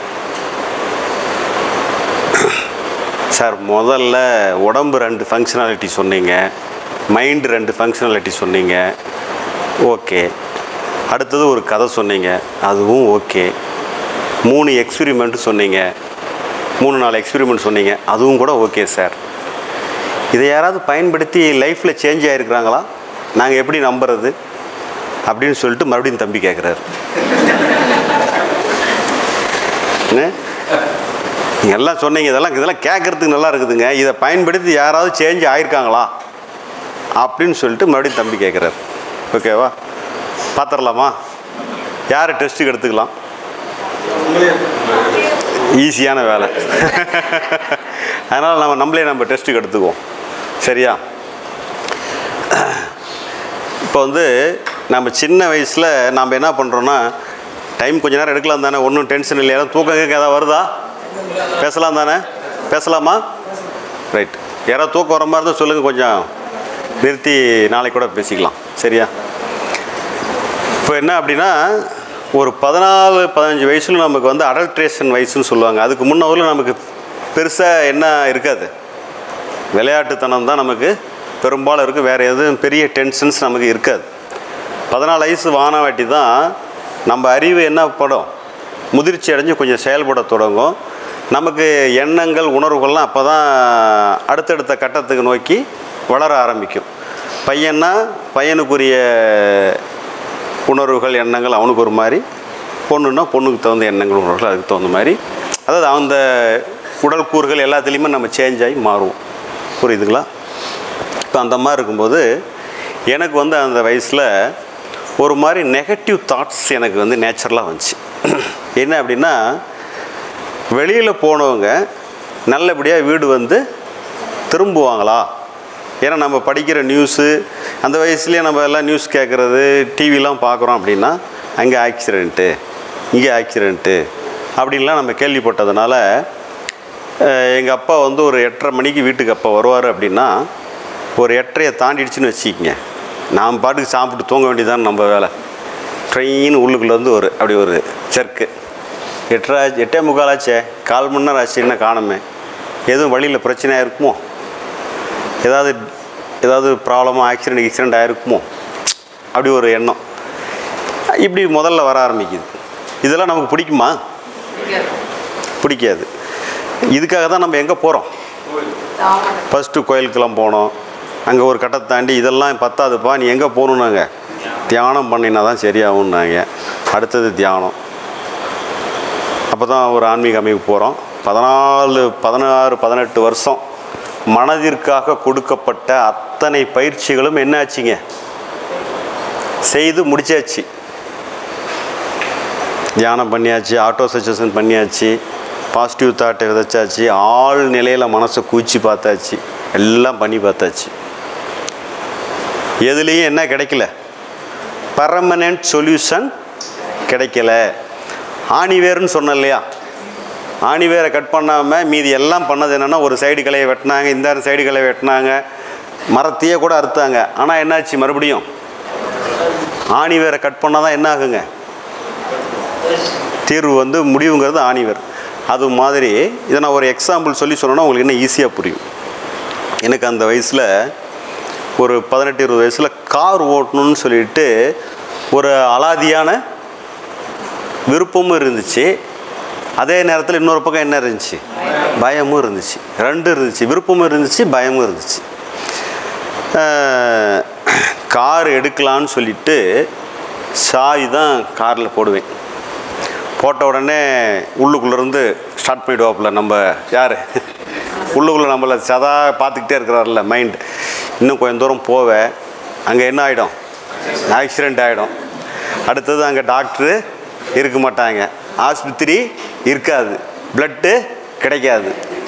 சார் முதல்ல உடம்பு ரெண்டு ஃபங்க்ஷனாலிட்டி சொன்னீங்க மைண்டு ரெண்டு ஃபங்க்ஷனாலிட்டி சொன்னீங்க ஓகே அடுத்தது ஒரு கதை சொன்னீங்க அதுவும் ஓகே மூணு எக்ஸ்பெரிமெண்ட் சொன்னீங்க மூணு நாலு எக்ஸ்பெரிமெண்ட் சொன்னீங்க அதுவும் கூட ஓகே சார் இதை யாராவது பயன்படுத்தி லைஃப்பில் சேஞ்ச் ஆகிருக்கிறாங்களா நாங்கள் எப்படி நம்புறது அப்படின்னு சொல்லிட்டு மறுபடியும் தம்பி கேட்குறாரு என்ன நீங்க எல்லாம் சொன்னீங்க இதெல்லாம் இதெல்லாம் கேட்குறதுக்கு நல்லா இருக்குதுங்க இதை பயன்படுத்தி யாராவது சேஞ்ச் ஆயிருக்காங்களா அப்படின்னு சொல்லிட்டு மறுபடியும் தம்பி கேட்குறாரு ஓகேவா பார்த்துடலாமா யார் டெஸ்ட்டுக்கு எடுத்துக்கலாம் ஈஸியான வேலை அதனால் நம்ம நம்மளே நம்ம டெஸ்ட்டுக்கு எடுத்துக்குவோம் சரியா இப்போ வந்து நம்ம சின்ன வயசில் நம்ம என்ன பண்ணுறோன்னா டைம் கொஞ்ச நேரம் எடுக்கலாம் தானே ஒன்றும் டென்ஷன் இல்லையா தூக்கம் கேட்க ஏதாவது வருதா பேசலாம் தானே பேசலாமா ரைட் யாராவது தூக்கம் வர மாதிரி இருந்தால் சொல்லுங்கள் கொஞ்சம் நிறுத்தி நாளைக்கு கூட பேசிக்கலாம் சரியா இப்போ என்ன அப்படின்னா ஒரு பதினாலு பதினஞ்சு வயசுல நமக்கு வந்து அடல்ட்ரேஷன் வயசுன்னு சொல்லுவாங்க அதுக்கு முன்னவரில் நமக்கு பெருசாக என்ன இருக்காது விளையாட்டுத்தனம் தான் நமக்கு பெரும்பாலும் இருக்குது வேறு எதுவும் பெரிய டென்ஷன்ஸ் நமக்கு இருக்காது பதினாலு வயசு வானவாட்டி தான் நம்ம அறிவு என்ன படும் முதிர்ச்சி அடைஞ்சு கொஞ்சம் செயல்பட தொடங்கும் நமக்கு எண்ணங்கள் உணர்வுகள்லாம் அப்போ தான் அடுத்தடுத்த கட்டத்துக்கு நோக்கி வளர ஆரம்பிக்கும் பையன்னா பையனுக்குரிய உணர்வுகள் எண்ணங்கள் அவனுக்கு ஒரு மாதிரி பொண்ணுன்னா பொண்ணுக்கு தகுந்த எண்ணங்கள் உணர்வுகள் அதுக்கு தகுந்த மாதிரி அதாவது அந்த உடல் கூறுகள் எல்லாத்துலேயுமே நம்ம சேஞ்ச் ஆகி மாறுவோம் புரியுதுங்களா இப்போ அந்த மாதிரி இருக்கும்போது எனக்கு வந்து அந்த வயசில் ஒரு மாதிரி நெகட்டிவ் தாட்ஸ் எனக்கு வந்து நேச்சுரலாக வந்துச்சு என்ன அப்படின்னா வெளியில் போனவங்க நல்லபடியாக வீடு வந்து திரும்புவாங்களா ஏன்னா நம்ம படிக்கிற நியூஸு அந்த வயசுலேயே நம்ம எல்லாம் நியூஸ் கேட்குறது டிவிலாம் பார்க்குறோம் அப்படின்னா அங்கே ஆக்சிடெண்ட்டு இங்கே ஆக்சிடெண்ட்டு அப்படின்லாம் நம்ம கேள்விப்பட்டதுனால எங்கள் அப்பா வந்து ஒரு எட்டரை மணிக்கு வீட்டுக்கு அப்போ வருவார் அப்படின்னா ஒரு எட்டரையை தாண்டிடுச்சுன்னு வச்சுக்கிங்க நாம் பாட்டுக்கு சாப்பிட்டு தூங்க வேண்டியதான் நம்ம வேலை ட்ரெயின் உள்ளுக்குள்ளே வந்து ஒரு அப்படி ஒரு சர்க்கு எட்டரை எட்டே முக்காலாச்சே கால் மணி நேரம் ஆச்சு என்ன காணுமே எதுவும் வழியில் பிரச்சனையாக இருக்குமோ ஏதாவது ஏதாவது ப்ராப்ளமாக ஆக்சிடெண்ட் ஆக்சிடெண்ட் ஆகிருக்குமோ அப்படி ஒரு எண்ணம் இப்படி முதல்ல வர ஆரம்பிக்குது இதெல்லாம் நமக்கு பிடிக்குமா பிடிக்காது இதுக்காக தான் நம்ம எங்கே போகிறோம் ஃபஸ்ட்டு கோயிலுக்கெல்லாம் போனோம் அங்கே ஒரு கட்டத்தை தாண்டி இதெல்லாம் பத்தாதுப்பா நீ எங்கே போகணுன்னாங்க தியானம் பண்ணினா தான் சரியாகும்னாங்க அடுத்தது தியானம் அப்போ தான் ஒரு ஆன்மீக அமைப்பு போகிறோம் பதினாலு பதினாறு பதினெட்டு வருஷம் மனதிற்காக கொடுக்கப்பட்ட அத்தனை பயிற்சிகளும் என்ன ஆச்சுங்க செய்து முடிச்சாச்சு தியானம் பண்ணியாச்சு ஆட்டோ சஜஷன் பண்ணியாச்சு பாசிட்டிவ் தாட்டை விதைச்சாச்சு ஆள் நிலையில் மனசை கூச்சி பார்த்தாச்சு எல்லாம் பண்ணி பார்த்தாச்சு எதுலேயும் என்ன கிடைக்கல பர்மனெண்ட் சொல்யூஷன் கிடைக்கல ஆணிவேர்னு சொன்னேன் இல்லையா ஆணிவேரை கட் பண்ணாமல் மீதி எல்லாம் பண்ணது என்னென்னா ஒரு சைடு கிளையை வெட்டினாங்க இந்த சைடு கிளையை வெட்டினாங்க மரத்தையே கூட அறுத்தாங்க ஆனால் என்னாச்சு மறுபடியும் ஆணிவேரை கட் பண்ணால் தான் என்ன ஆகுங்க தீர்வு வந்து முடிவுங்கிறது ஆணிவர் அது மாதிரி இதை நான் ஒரு எக்ஸாம்பிள் சொல்லி சொன்னேன்னா உங்களுக்கு இன்னும் ஈஸியாக புரியும் எனக்கு அந்த வயசில் ஒரு பதினெட்டு இருபது வயசில் கார் ஓட்டணும்னு சொல்லிட்டு ஒரு அலாதியான விருப்பமும் இருந்துச்சு அதே நேரத்தில் இன்னொரு பக்கம் என்ன இருந்துச்சு பயமும் இருந்துச்சு ரெண்டு இருந்துச்சு விருப்பமும் இருந்துச்சு பயமும் இருந்துச்சு கார் எடுக்கலான்னு சொல்லிட்டு சாவி தான் காரில் போடுவேன் போட்ட உடனே உள்ளுக்குள்ளேருந்து ஸ்டார்ட் பண்ணிடுவாப்புல நம்ம யார் உள்ளுக்குள்ளே நம்மளை சதா பார்த்துக்கிட்டே இருக்கிறார்ல மைண்ட் இன்னும் கொஞ்சம் தூரம் போவேன் அங்கே என்ன ஆகிடும் ஆக்சிடெண்ட் ஆகிடும் அடுத்தது அங்கே டாக்டரு இருக்க மாட்டாங்க ஆஸ்பத்திரி இருக்காது பிளட்டு கிடைக்காது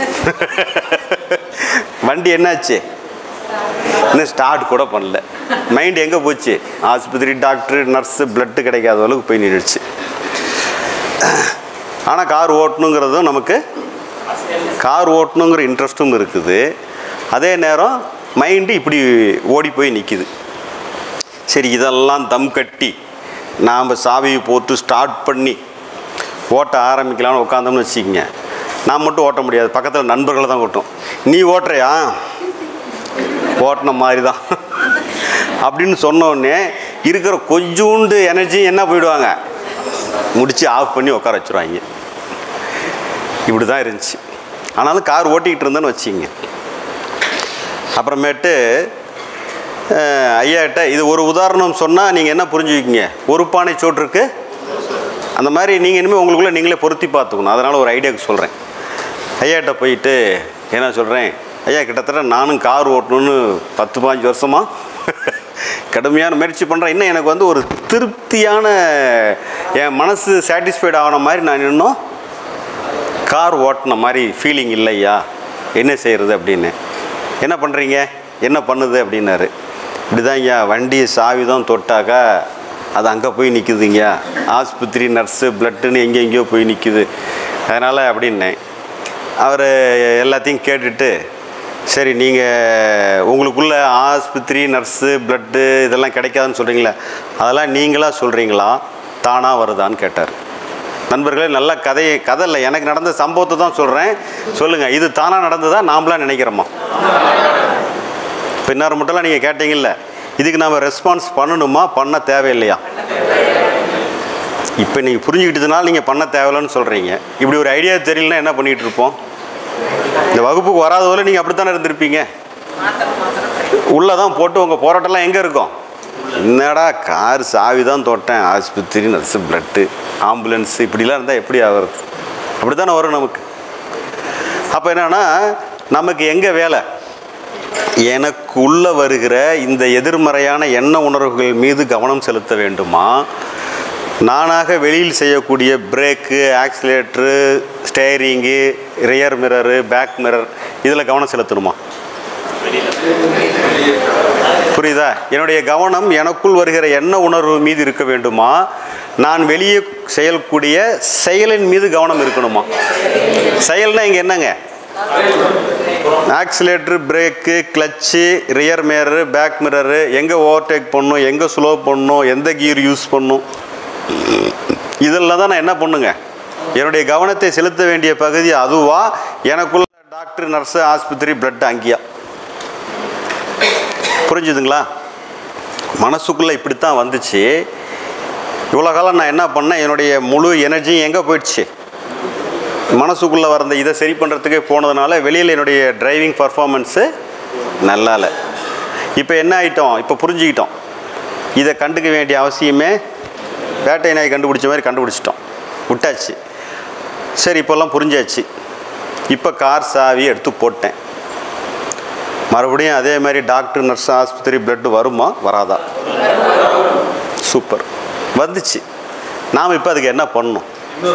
வண்டி என்னாச்சு இன்னும் ஸ்டார்ட் கூட பண்ணல மைண்ட் எங்கே போச்சு ஆஸ்பத்திரி டாக்டரு நர்ஸு பிளட்டு கிடைக்காத அளவுக்கு போய் நின்றுச்சு ஆனால் கார் ஓட்டணுங்கிறதும் நமக்கு கார் ஓட்டணுங்கிற இன்ட்ரெஸ்ட்டும் இருக்குது அதே நேரம் மைண்டு இப்படி ஓடி போய் நிற்கிது சரி இதெல்லாம் தம் கட்டி நாம் சாவியை போட்டு ஸ்டார்ட் பண்ணி ஓட்ட ஆரம்பிக்கலாம்னு உட்காந்தோம்னு வச்சுக்கிங்க நான் மட்டும் ஓட்ட முடியாது பக்கத்தில் நண்பர்களை தான் ஓட்டும் நீ ஓட்டுறியா ஓட்டின மாதிரி தான் அப்படின்னு சொன்னோடனே இருக்கிற கொஞ்சோண்டு எனர்ஜி என்ன போயிடுவாங்க முடித்து ஆஃப் பண்ணி உட்கார வச்சுருவாங்க இப்படி தான் இருந்துச்சு ஆனாலும் கார் ஓட்டிக்கிட்டு இருந்தேன்னு வச்சிங்க அப்புறமேட்டு அஹ், ஐயாட்ட இது ஒரு உதாரணம் சொன்னால் நீங்கள் என்ன புரிஞ்சுக்கிங்க ஒரு பானை சோற்றுக்கு அந்த மாதிரி நீங்கள் இனிமேல் உங்களுக்குள்ளே நீங்களே பொருத்தி பார்த்துக்கணும் அதனால் ஒரு ஐடியாவுக்கு சொல்கிறேன் ஐயாட்ட போயிட்டு என்ன சொல்கிறேன் ஐயா கிட்டத்தட்ட நானும் கார் ஓட்டணும்னு பத்து பாஞ்சு வருஷமாக கடுமையான முயற்சி பண்ணுறேன் இன்னும் எனக்கு வந்து ஒரு திருப்தியான என் மனசு சாட்டிஸ்ஃபைட் ஆகின மாதிரி நான் இன்னும் கார் ஓட்டின மாதிரி ஃபீலிங் இல்லையா என்ன செய்கிறது அப்படின்னு என்ன பண்ணுறீங்க என்ன பண்ணுது அப்படின்னாரு இப்படிதான் ஐயா வண்டி சாவி தான் தொட்டாக்கா அது அங்கே போய் நிற்குதுங்க ஆஸ்பத்திரி நர்ஸு பிளட்டுன்னு எங்கே எங்கேயோ போய் நிற்குது அதனால் அப்படின்னேன் அவர் எல்லாத்தையும் கேட்டுட்டு சரி நீங்கள் உங்களுக்குள்ள ஆஸ்பத்திரி நர்ஸு பிளட்டு இதெல்லாம் கிடைக்காதுன்னு சொல்கிறீங்களே அதெல்லாம் நீங்களாக சொல்கிறீங்களா தானாக வருதான்னு கேட்டார் நண்பர்களே நல்ல கதையை கதை இல்லை எனக்கு நடந்த சம்பவத்தை தான் சொல்கிறேன் சொல்லுங்கள் இது தானாக நடந்ததா நாமளா நினைக்கிறோமா பின்னார் மட்டும்லாம் நீங்கள் கேட்டீங்கல்ல இதுக்கு நாம் ரெஸ்பான்ஸ் பண்ணணுமா பண்ண தேவையில்லையா இப்போ நீங்கள் புரிஞ்சுக்கிட்டதுனால நீங்கள் பண்ண தேவையில்லைன்னு சொல்கிறீங்க இப்படி ஒரு ஐடியா தெரியலனா என்ன பண்ணிகிட்டு இருப்போம் இந்த வகுப்புக்கு வராத போல நீங்கள் அப்படி தானே இருந்திருப்பீங்க உள்ளே தான் போட்டு உங்கள் போராட்டம்லாம் எங்கே இருக்கும் என்னடா கார் சாவி தான் தொட்டேன் ஆஸ்பத்திரி நர்ஸு பிளட்டு ஆம்புலன்ஸ் இப்படிலாம் இருந்தால் எப்படி ஆகிறது அப்படி தானே வரும் நமக்கு அப்போ என்னன்னா நமக்கு எங்கே வேலை எனக்கு உள்ள வருகிற இந்த எதிர்மறையான எண்ண உணர்வுகள் மீது கவனம் செலுத்த வேண்டுமா நானாக வெளியில் செய்யக்கூடிய brake accelerator steering rear mirror back mirror இதில் கவனம் செலுத்தணுமா புரியுதா என்னுடைய கவனம் எனக்குள் வருகிற எண்ண உணர்வு மீது இருக்க வேண்டுமா நான் வெளியே செய்யக்கூடிய செயலின் மீது கவனம் இருக்கணுமா செயல்னா இங்கே என்னங்க accelerator brake clutch rear mirror back mirror எங்கே ஓவர்டேக் பண்ணணும் எங்கே ஸ்லோ பண்ணணும் எந்த கியர் யூஸ் பண்ணணும் இதெல்லாம் தான் நான் என்ன பண்ணுங்க என்னுடைய கவனத்தை செலுத்த வேண்டிய பகுதி அதுவா எனக்குள்ள டாக்டர் நர்ஸு ஆஸ்பத்திரி பிளட் அங்கேயா புரிஞ்சுதுங்களா மனசுக்குள்ளே இப்படித்தான் வந்துச்சு இவ்வளோ காலம் நான் என்ன பண்ணேன் என்னுடைய முழு எனர்ஜியும் எங்கே போயிடுச்சு மனசுக்குள்ளே வந்த இதை சரி பண்ணுறதுக்கே போனதுனால வெளியில் என்னுடைய டிரைவிங் பர்ஃபார்மன்ஸு நல்லா இல்லை இப்போ என்ன ஆயிட்டோம் இப்போ புரிஞ்சுக்கிட்டோம் இதை கண்டுக்க வேண்டிய அவசியமே வேட்டை நாய் கண்டுபிடிச்ச மாதிரி கண்டுபிடிச்சிட்டோம் விட்டாச்சு சரி இப்போல்லாம் புரிஞ்சாச்சு இப்போ கார் சாவி எடுத்து போட்டேன் மறுபடியும் அதே மாதிரி டாக்டர் நர்ஸ் ஆஸ்பத்திரி பிளட்டு வருமா வராதா சூப்பர் வந்துச்சு நாம் இப்போ அதுக்கு என்ன பண்ணணும்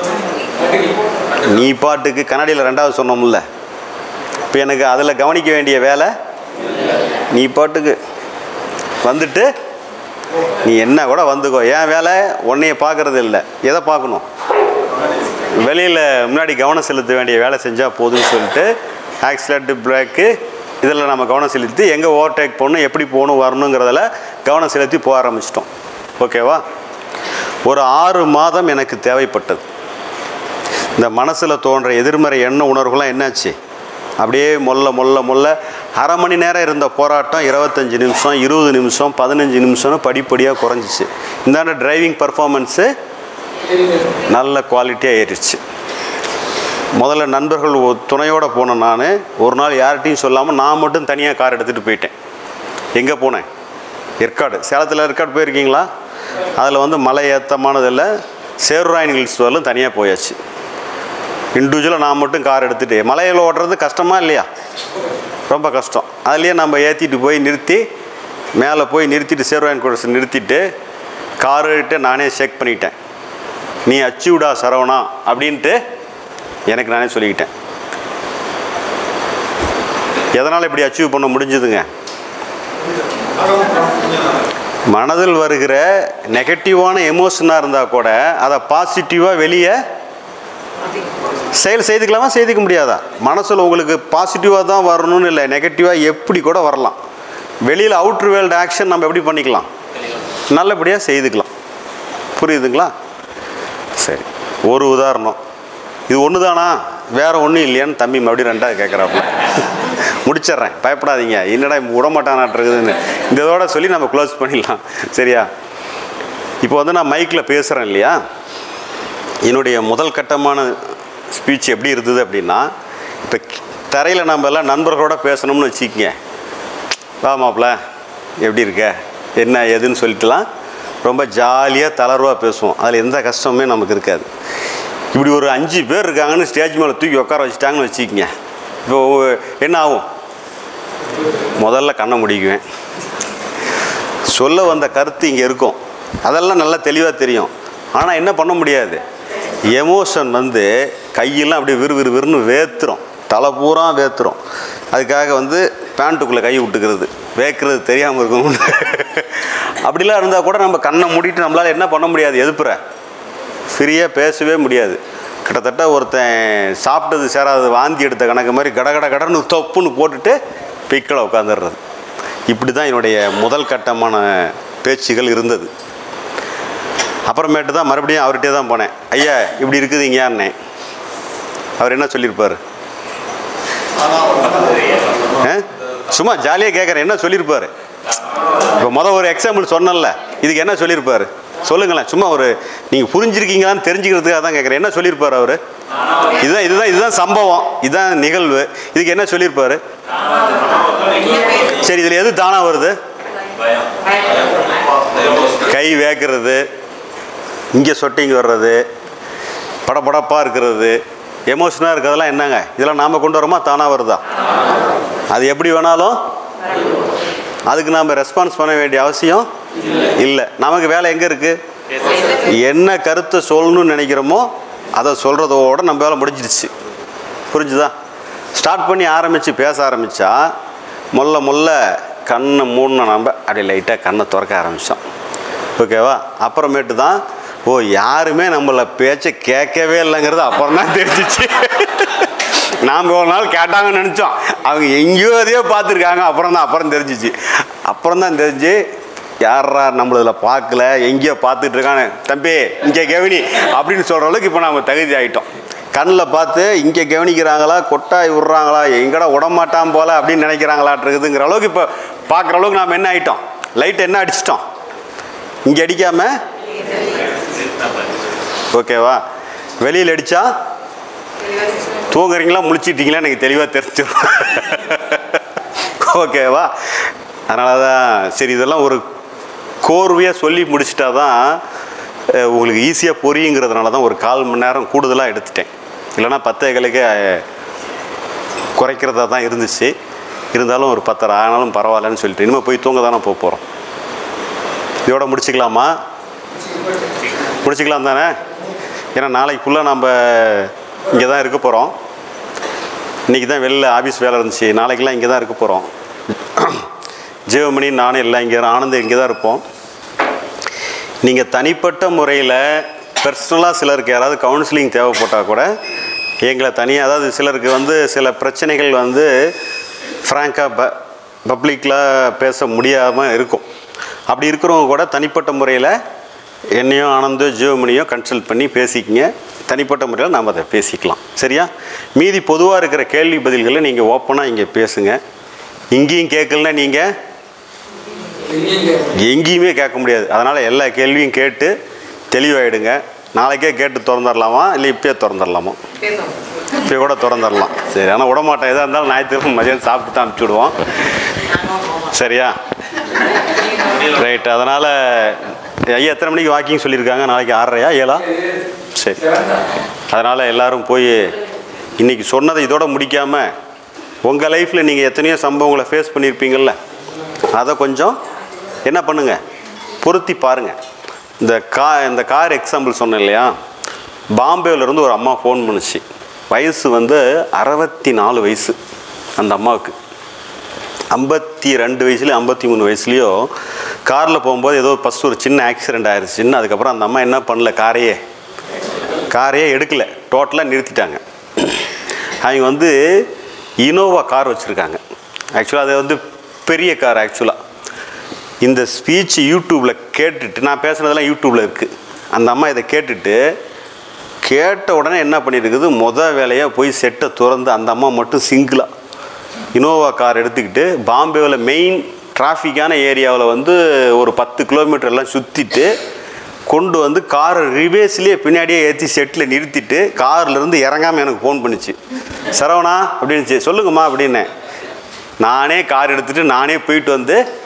நீ பாட்டுக்கு கண்ணாடியில் ரெண்டாவது சொன்னோம்ல இப்போ எனக்கு அதில் கவனிக்க வேண்டிய வேலை நீ பாட்டுக்கு வந்துட்டு நீ என்ன கூட வந்துக்கோ என் வேலை உன்னைய பார்க்கறது இல்லை எதை பார்க்கணும் வெளியில் முன்னாடி கவனம் செலுத்த வேண்டிய வேலை செஞ்சால் போதும்னு சொல்லிட்டு ஆக்சிலேட்டு பிரேக்கு இதில் நம்ம கவனம் செலுத்தி எங்கே ஓவர்டேக் பண்ணணும் எப்படி போகணும் வரணுங்கிறதில் கவனம் செலுத்தி போக ஆரம்பிச்சிட்டோம் ஓகேவா ஒரு ஆறு மாதம் எனக்கு தேவைப்பட்டது இந்த மனசில் தோன்ற எதிர்மறை எண்ண உணர்வுகள்லாம் என்னாச்சு அப்படியே மொல்ல மொல்ல மொல்ல அரை மணி நேரம் இருந்த போராட்டம் இருபத்தஞ்சி நிமிஷம் இருபது நிமிஷம் பதினஞ்சு நிமிஷம்னு படிப்படியாக குறைஞ்சிச்சு இந்தாண்ட டிரைவிங் பர்ஃபார்மன்ஸு நல்ல குவாலிட்டியாக ஏறிடுச்சு முதல்ல நண்பர்கள் ஒ- துணையோட போனேன் நான் ஒரு நாள் யார்கிட்டையும் சொல்லாமல் நான் மட்டும் தனியாக கார் எடுத்துகிட்டு போயிட்டேன் எங்கே போனேன் ஏற்காடு சேலத்தில் ஏற்காடு போயிருக்கீங்களா அதில் வந்து மலை ஏத்தமானதில்லை சேருராயன் ஹில்ஸ் வரலும் தனியாக போயாச்சு இண்டிவிஜுவலாக நான் மட்டும் கார் எடுத்துகிட்டு மலையில் ஓட்டுறது கஷ்டமா இல்லையா ரொம்ப கஷ்டம் அதுலேயே நம்ம ஏற்றிட்டு போய் நிறுத்தி மேலே போய் நிறுத்திட்டு சேருவாயன் கோர்ஸ் நிறுத்திட்டு காருகிட்ட நானே செக் பண்ணிட்டேன் நீ அச்சீவ்டா சரவணா அப்படின்ட்டு எனக்கு நானே சொல்லிக்கிட்டேன் எதனால் இப்படி அச்சீவ் பண்ண முடிஞ்சுதுங்க மனதில் வருகிற நெகட்டிவான எமோஷனாக இருந்தால் கூட அதை பாசிட்டிவாக வெளியே செயல் செய்துக்கலாமா செய்துக்க முடியாதா மனசில் உங்களுக்கு பாசிட்டிவாக தான் வரணும்னு இல்லை நெகட்டிவாக எப்படி கூட வரலாம் வெளியில் அவுட்ரு வேல்டு ஆக்ஷன் நம்ம எப்படி பண்ணிக்கலாம் நல்லபடியாக செய்துக்கலாம் புரியுதுங்களா சரி ஒரு உதாரணம் இது ஒன்று தானா வேறு ஒன்றும் இல்லையான்னு தம்பி மறுபடியும் ரெண்டாவது கேட்குறாப்புல முடிச்சிடுறேன் பயப்படாதீங்க என்னடா விடமாட்டானாட்டுருக்குதுன்னு இந்த இதோட சொல்லி நம்ம க்ளோஸ் பண்ணிடலாம் சரியா இப்போ வந்து நான் மைக்கில் பேசுகிறேன் இல்லையா என்னுடைய முதல் கட்டமான ஸ்பீச் எப்படி இருந்தது அப்படின்னா இப்போ தரையில் நம்ம எல்லாம் நண்பர்களோட பேசணும்னு வச்சுக்கங்க வா மாப்பிள்ள எப்படி இருக்க என்ன ஏதுன்னு சொல்லிட்டுலாம் ரொம்ப ஜாலியாக தளர்வாக பேசுவோம் அதில் எந்த கஷ்டமுமே நமக்கு இருக்காது இப்படி ஒரு அஞ்சு பேர் இருக்காங்கன்னு ஸ்டேஜ் மேலே தூக்கி உட்கார வச்சுட்டாங்கன்னு வச்சுக்கோங்க இப்போ என்ன ஆகும் முதல்ல கண்ணை முடிக்குவேன் சொல்ல வந்த கருத்து இங்கே இருக்கும் அதெல்லாம் நல்லா தெளிவாக தெரியும் ஆனால் என்ன பண்ண முடியாது எமோஷன் வந்து கையெல்லாம் அப்படியே விறு விறு விறுன்னு வேத்துரும் தலை பூரா வேத்துரும் அதுக்காக வந்து பேண்ட்டுக்குள்ளே கை விட்டுக்கிறது வேக்கிறது தெரியாமல் இருக்கும் அப்படிலாம் இருந்தால் கூட நம்ம கண்ணை மூடிட்டு நம்மளால் என்ன பண்ண முடியாது எதுப்புற ஃப்ரீயாக பேசவே முடியாது கிட்டத்தட்ட ஒருத்தன் சாப்பிட்டது சேராது வாந்தி எடுத்த கணக்கு மாதிரி கட கட கடன்னு தொப்புன்னு போட்டுட்டு பிக்கில் உட்காந்துடுறது இப்படி தான் என்னுடைய முதல் கட்டமான பேச்சுகள் இருந்தது அப்புறமேட்டு தான் மறுபடியும் அவர்கிட்டே தான் போனேன் ஐயா இப்படி இருக்குதுங்கயான்னே அவர் என்ன சொல்லியிருப்பார் ஆ? சும்மா ஜாலியாக கேட்குறேன் என்ன சொல்லியிருப்பார் இப்போ மொதல் ஒரு எக்ஸாம்பிள் சொன்னேன்ல இதுக்கு என்ன சொல்லியிருப்பார் சொல்லுங்களேன் சும்மா ஒரு நீங்கள் புரிஞ்சிருக்கீங்களான்னு தெரிஞ்சுக்கிறதுக்காக தான் கேட்குறேன் என்ன சொல்லியிருப்பார் அவர் இதுதான் இதுதான் இதுதான் சம்பவம் இதுதான் நிகழ்வு இதுக்கு என்ன சொல்லியிருப்பார் சரி இதில் எது தானாக வருது கை வேக்கிறது இங்கே சொட்டிங் வர்றது படபடப்பாக இருக்கிறது எமோஷனாக இருக்கிறதெல்லாம் என்னங்க இதெல்லாம் நாம் கொண்டு வரோமா தானாக வருதா அது எப்படி வேணாலும் அதுக்கு நாம் ரெஸ்பான்ஸ் பண்ண வேண்டிய அவசியம் இல்லை நமக்கு வேலை எங்கே இருக்குது என்ன கருத்தை சொல்லணும்னு நினைக்கிறோமோ அதை சொல்கிறதோட நம்ம வேலை முடிஞ்சிடுச்சு புரிஞ்சுதா ஸ்டார்ட் பண்ணி ஆரம்பித்து பேச ஆரம்பித்தா முல்ல முல்ல கண்ணை மூடின நம்ம அப்படியே லைட்டாக கண்ணை திறக்க ஆரம்பித்தோம் ஓகேவா அப்புறமேட்டு தான் ஓ யாருமே நம்மளை பேச்சை கேட்கவே இல்லைங்கிறது அப்புறம் தான் தெரிஞ்சிச்சு நாம் ஒரு நாள் கேட்டாங்கன்னு நினச்சோம் அவங்க எங்கேயோ அதையோ பார்த்துருக்காங்க அப்புறம் தான் அப்புறம் தெரிஞ்சிச்சு அப்புறம் தான் தெரிஞ்சு யாரா நம்மள இதில் பார்க்கல எங்கேயோ பார்த்துட்டு இருக்கானே தம்பி இங்கே கவனி அப்படின்னு சொல்கிற அளவுக்கு இப்போ நம்ம தகுதி ஆகிட்டோம் கண்ணில் பார்த்து இங்கே கவனிக்கிறாங்களா கொட்டாய் விட்றாங்களா எங்கடா விடமாட்டான் போல அப்படின்னு நினைக்கிறாங்களாட்டுருக்குதுங்கிற அளவுக்கு இப்போ பார்க்குற அளவுக்கு நாம் என்ன ஆகிட்டோம் லைட் என்ன அடிச்சிட்டோம் இங்கே அடிக்காமல் ஓகேவா வெளியில் அடித்தா தூங்குறீங்களா முழிச்சிட்டீங்களா எனக்கு தெளிவாக தெரிஞ்சிடும் ஓகேவா அதனால தான் சரி இதெல்லாம் ஒரு கோர்வையாக சொல்லி முடிச்சிட்டா தான் அஹ், உங்களுக்கு ஈஸியாக புரியுங்கிறதுனால தான் ஒரு கால் மணி நேரம் கூடுதலாக எடுத்துட்டேன் இல்லைன்னா பத்தேகளுக்கு குறைக்கிறதா தான் இருந்துச்சு இருந்தாலும் ஒரு பத்தரை ஆனாலும் பரவாயில்லன்னு சொல்லிட்டு இனிமேல் போய் தூங்க தானே போக போகிறோம் இதோட முடிச்சுக்கலாமா முடிச்சுக்கலாம் தானே ஏன்னா நாளைக்கு ஃபுல்லாக நம்ம இங்கே தான் இருக்க போகிறோம் இன்றைக்கி தான் வெளில ஆஃபீஸ் வேலை இருந்துச்சு நாளைக்கெல்லாம் இங்கே தான் இருக்க போகிறோம் ஜீவமணி நானும் எல்லாம் இங்கே ஆனந்த் இங்கே தான் இருப்போம் நீங்கள் தனிப்பட்ட முறையில் பர்சனலாக சிலருக்கு யாராவது கவுன்சிலிங் தேவைப்பட்டால் கூட எங்களை தனியாக அதாவது சிலருக்கு வந்து சில பிரச்சனைகள் வந்து ஃப்ராங்காக ப பப்ளிக்கில் பேச முடியாமல் இருக்கும் அப்படி இருக்கிறவங்க கூட தனிப்பட்ட முறையில் என்னையும் ஆனந்தோ ஜியோமணியோ கன்சல்ட் பண்ணி பேசிக்கிங்க தனிப்பட்ட முறையில் நாம் அதை பேசிக்கலாம் சரியா மீதி பொதுவாக இருக்கிற கேள்வி பதில்களை நீங்கள் ஓப்பனாக இங்கே பேசுங்க இங்கேயும் கேட்கலன்னா நீங்கள் எங்கேயுமே கேட்க முடியாது அதனால் எல்லா கேள்வியும் கேட்டு தெளிவாயிடுங்க நாளைக்கே கேட்டு திறந்துடலாமா இல்லை இப்பயே திறந்துடலாமா இப்போ கூட திறந்துடலாம் சரி ஆனால் விடமாட்டேன் எதாக இருந்தாலும் ஞாயிற்றுக்கிழமை மதியம் சாப்பிட்டு தான் அனுப்பிச்சி விடுவோம் சரியா ரைட் அதனால் ஐயா எத்தனை மணிக்கு வாக்கிங் சொல்லியிருக்காங்க நாளைக்கு ஆறரையா ஏழா சரி அதனால் எல்லாரும் போய் இன்றைக்கி சொன்னதை இதோட முடிக்காமல் உங்கள் லைஃப்பில் நீங்கள் எத்தனையோ சம்பவங்களை ஃபேஸ் பண்ணியிருப்பீங்கள்ல அதை கொஞ்சம் என்ன பண்ணுங்க பொருத்தி பாருங்கள் இந்த கா இந்த கார் எக்ஸாம்பிள் சொன்னேன் இல்லையா பாம்பேல இருந்து ஒரு அம்மா ஃபோன் பண்ணுச்சு வயசு வந்து அறுபத்தி நாலு வயசு அந்த அம்மாவுக்கு ஐம்பத்தி ரெண்டு வயசுலேயும் ஐம்பத்தி மூணு வயசுலேயோ காரில் போகும்போது ஏதோ ஃபஸ்ட் ஒரு சின்ன ஆக்சிடெண்ட் ஆயிடுச்சுன்னு அதுக்கப்புறம் அந்த அம்மா என்ன பண்ணல காரையே காரையே எடுக்கல டோட்டலாக நிறுத்திட்டாங்க அவங்க வந்து இனோவா கார் வச்சுருக்காங்க ஆக்சுவலாக அது வந்து பெரிய கார் ஆக்சுவலாக இந்த ஸ்பீச் யூடியூப்பில் கேட்டுட்டு நான் பேசுனதெல்லாம் யூடியூப்பில் இருக்குது அந்த அம்மா இதை கேட்டுட்டு கேட்ட உடனே என்ன பண்ணியிருக்குது முத வேலையாக போய் செட்டை திறந்து அந்த அம்மா மட்டும் சிங்கிளாக இனோவா கார் எடுத்துக்கிட்டு பாம்பேவில் மெயின் டிராஃபிக்கான ஏரியாவில் வந்து ஒரு பத்து கிலோமீட்டர் எல்லாம் சுற்றிட்டு கொண்டு வந்து காரை ரிவேஸ்லேயே பின்னாடியே ஏற்றி செட்டில் நிறுத்திட்டு கார்லேருந்து இறங்காமல் எனக்கு ஃபோன் பண்ணுச்சு சரவணா அப்படின்னுச்சு சொல்லுங்கம்மா அப்படின்னேன் நானே கார் எடுத்துகிட்டு நானே போயிட்டு வந்து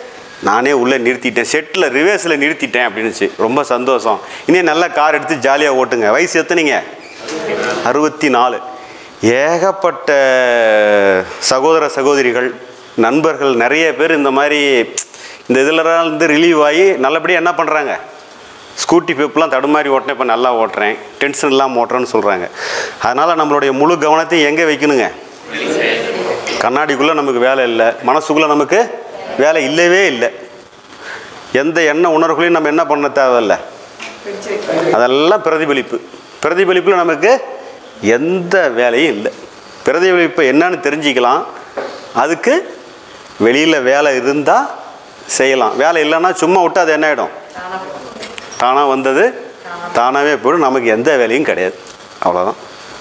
நானே உள்ளே நிறுத்திட்டேன் செட்டில் ரிவேர்ஸில் நிறுத்திட்டேன் அப்படின்னுச்சு ரொம்ப சந்தோஷம் இனி நல்ல கார் எடுத்து ஜாலியாக ஓட்டுங்க வயசு எத்தனைங்க அறுபத்தி நாலு ஏகப்பட்ட சகோதர சகோதரிகள் நண்பர்கள் நிறைய பேர் இந்த மாதிரி இந்த இதில் இருந்து ரிலீவ் ஆகி நல்லபடியாக என்ன பண்ணுறாங்க ஸ்கூட்டி பேப்லாம் தடுமாறி ஓட்டினேன் இப்போ நல்லா ஓட்டுறேன் டென்ஷன் இல்லாமல் ஓட்டுறேன்னு சொல்கிறாங்க அதனால் நம்மளுடைய முழு கவனத்தையும் எங்கே வைக்கணுங்க கண்ணாடிக்குள்ளே நமக்கு வேலை இல்லை மனசுக்குள்ளே நமக்கு வேலை இல்லவே இல்லை எந்த எண்ண உணர்வுகளையும் நம்ம என்ன பண்ண தேவையில்லை அதெல்லாம் பிரதிபலிப்பு பிரதிபலிப்பில் நமக்கு எந்த வேலையும் இல்லை பிரதிபலிப்பு என்னன்னு தெரிஞ்சுக்கலாம் அதுக்கு வெளியில் வேலை இருந்தால் செய்யலாம் வேலை இல்லைன்னா சும்மா விட்டு அது என்ன ஆகிடும் தானாக வந்தது தானாகவே போயிடும் நமக்கு எந்த வேலையும் கிடையாது அவ்வளோதான்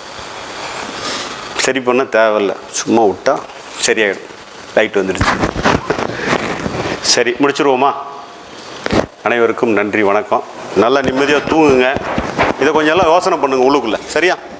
சரி பண்ண தேவையில்ல சும்மா விட்டா சரியாயிடும் லைட் வந்துடுச்சு சரி முடிச்சிருவோமா அனைவருக்கும் நன்றி வணக்கம் நல்லா நிம்மதியாக தூங்குங்க இதை கொஞ்சம் எல்லாம் யோசனை பண்ணுங்க உள்ளுக்குள்ளே சரியா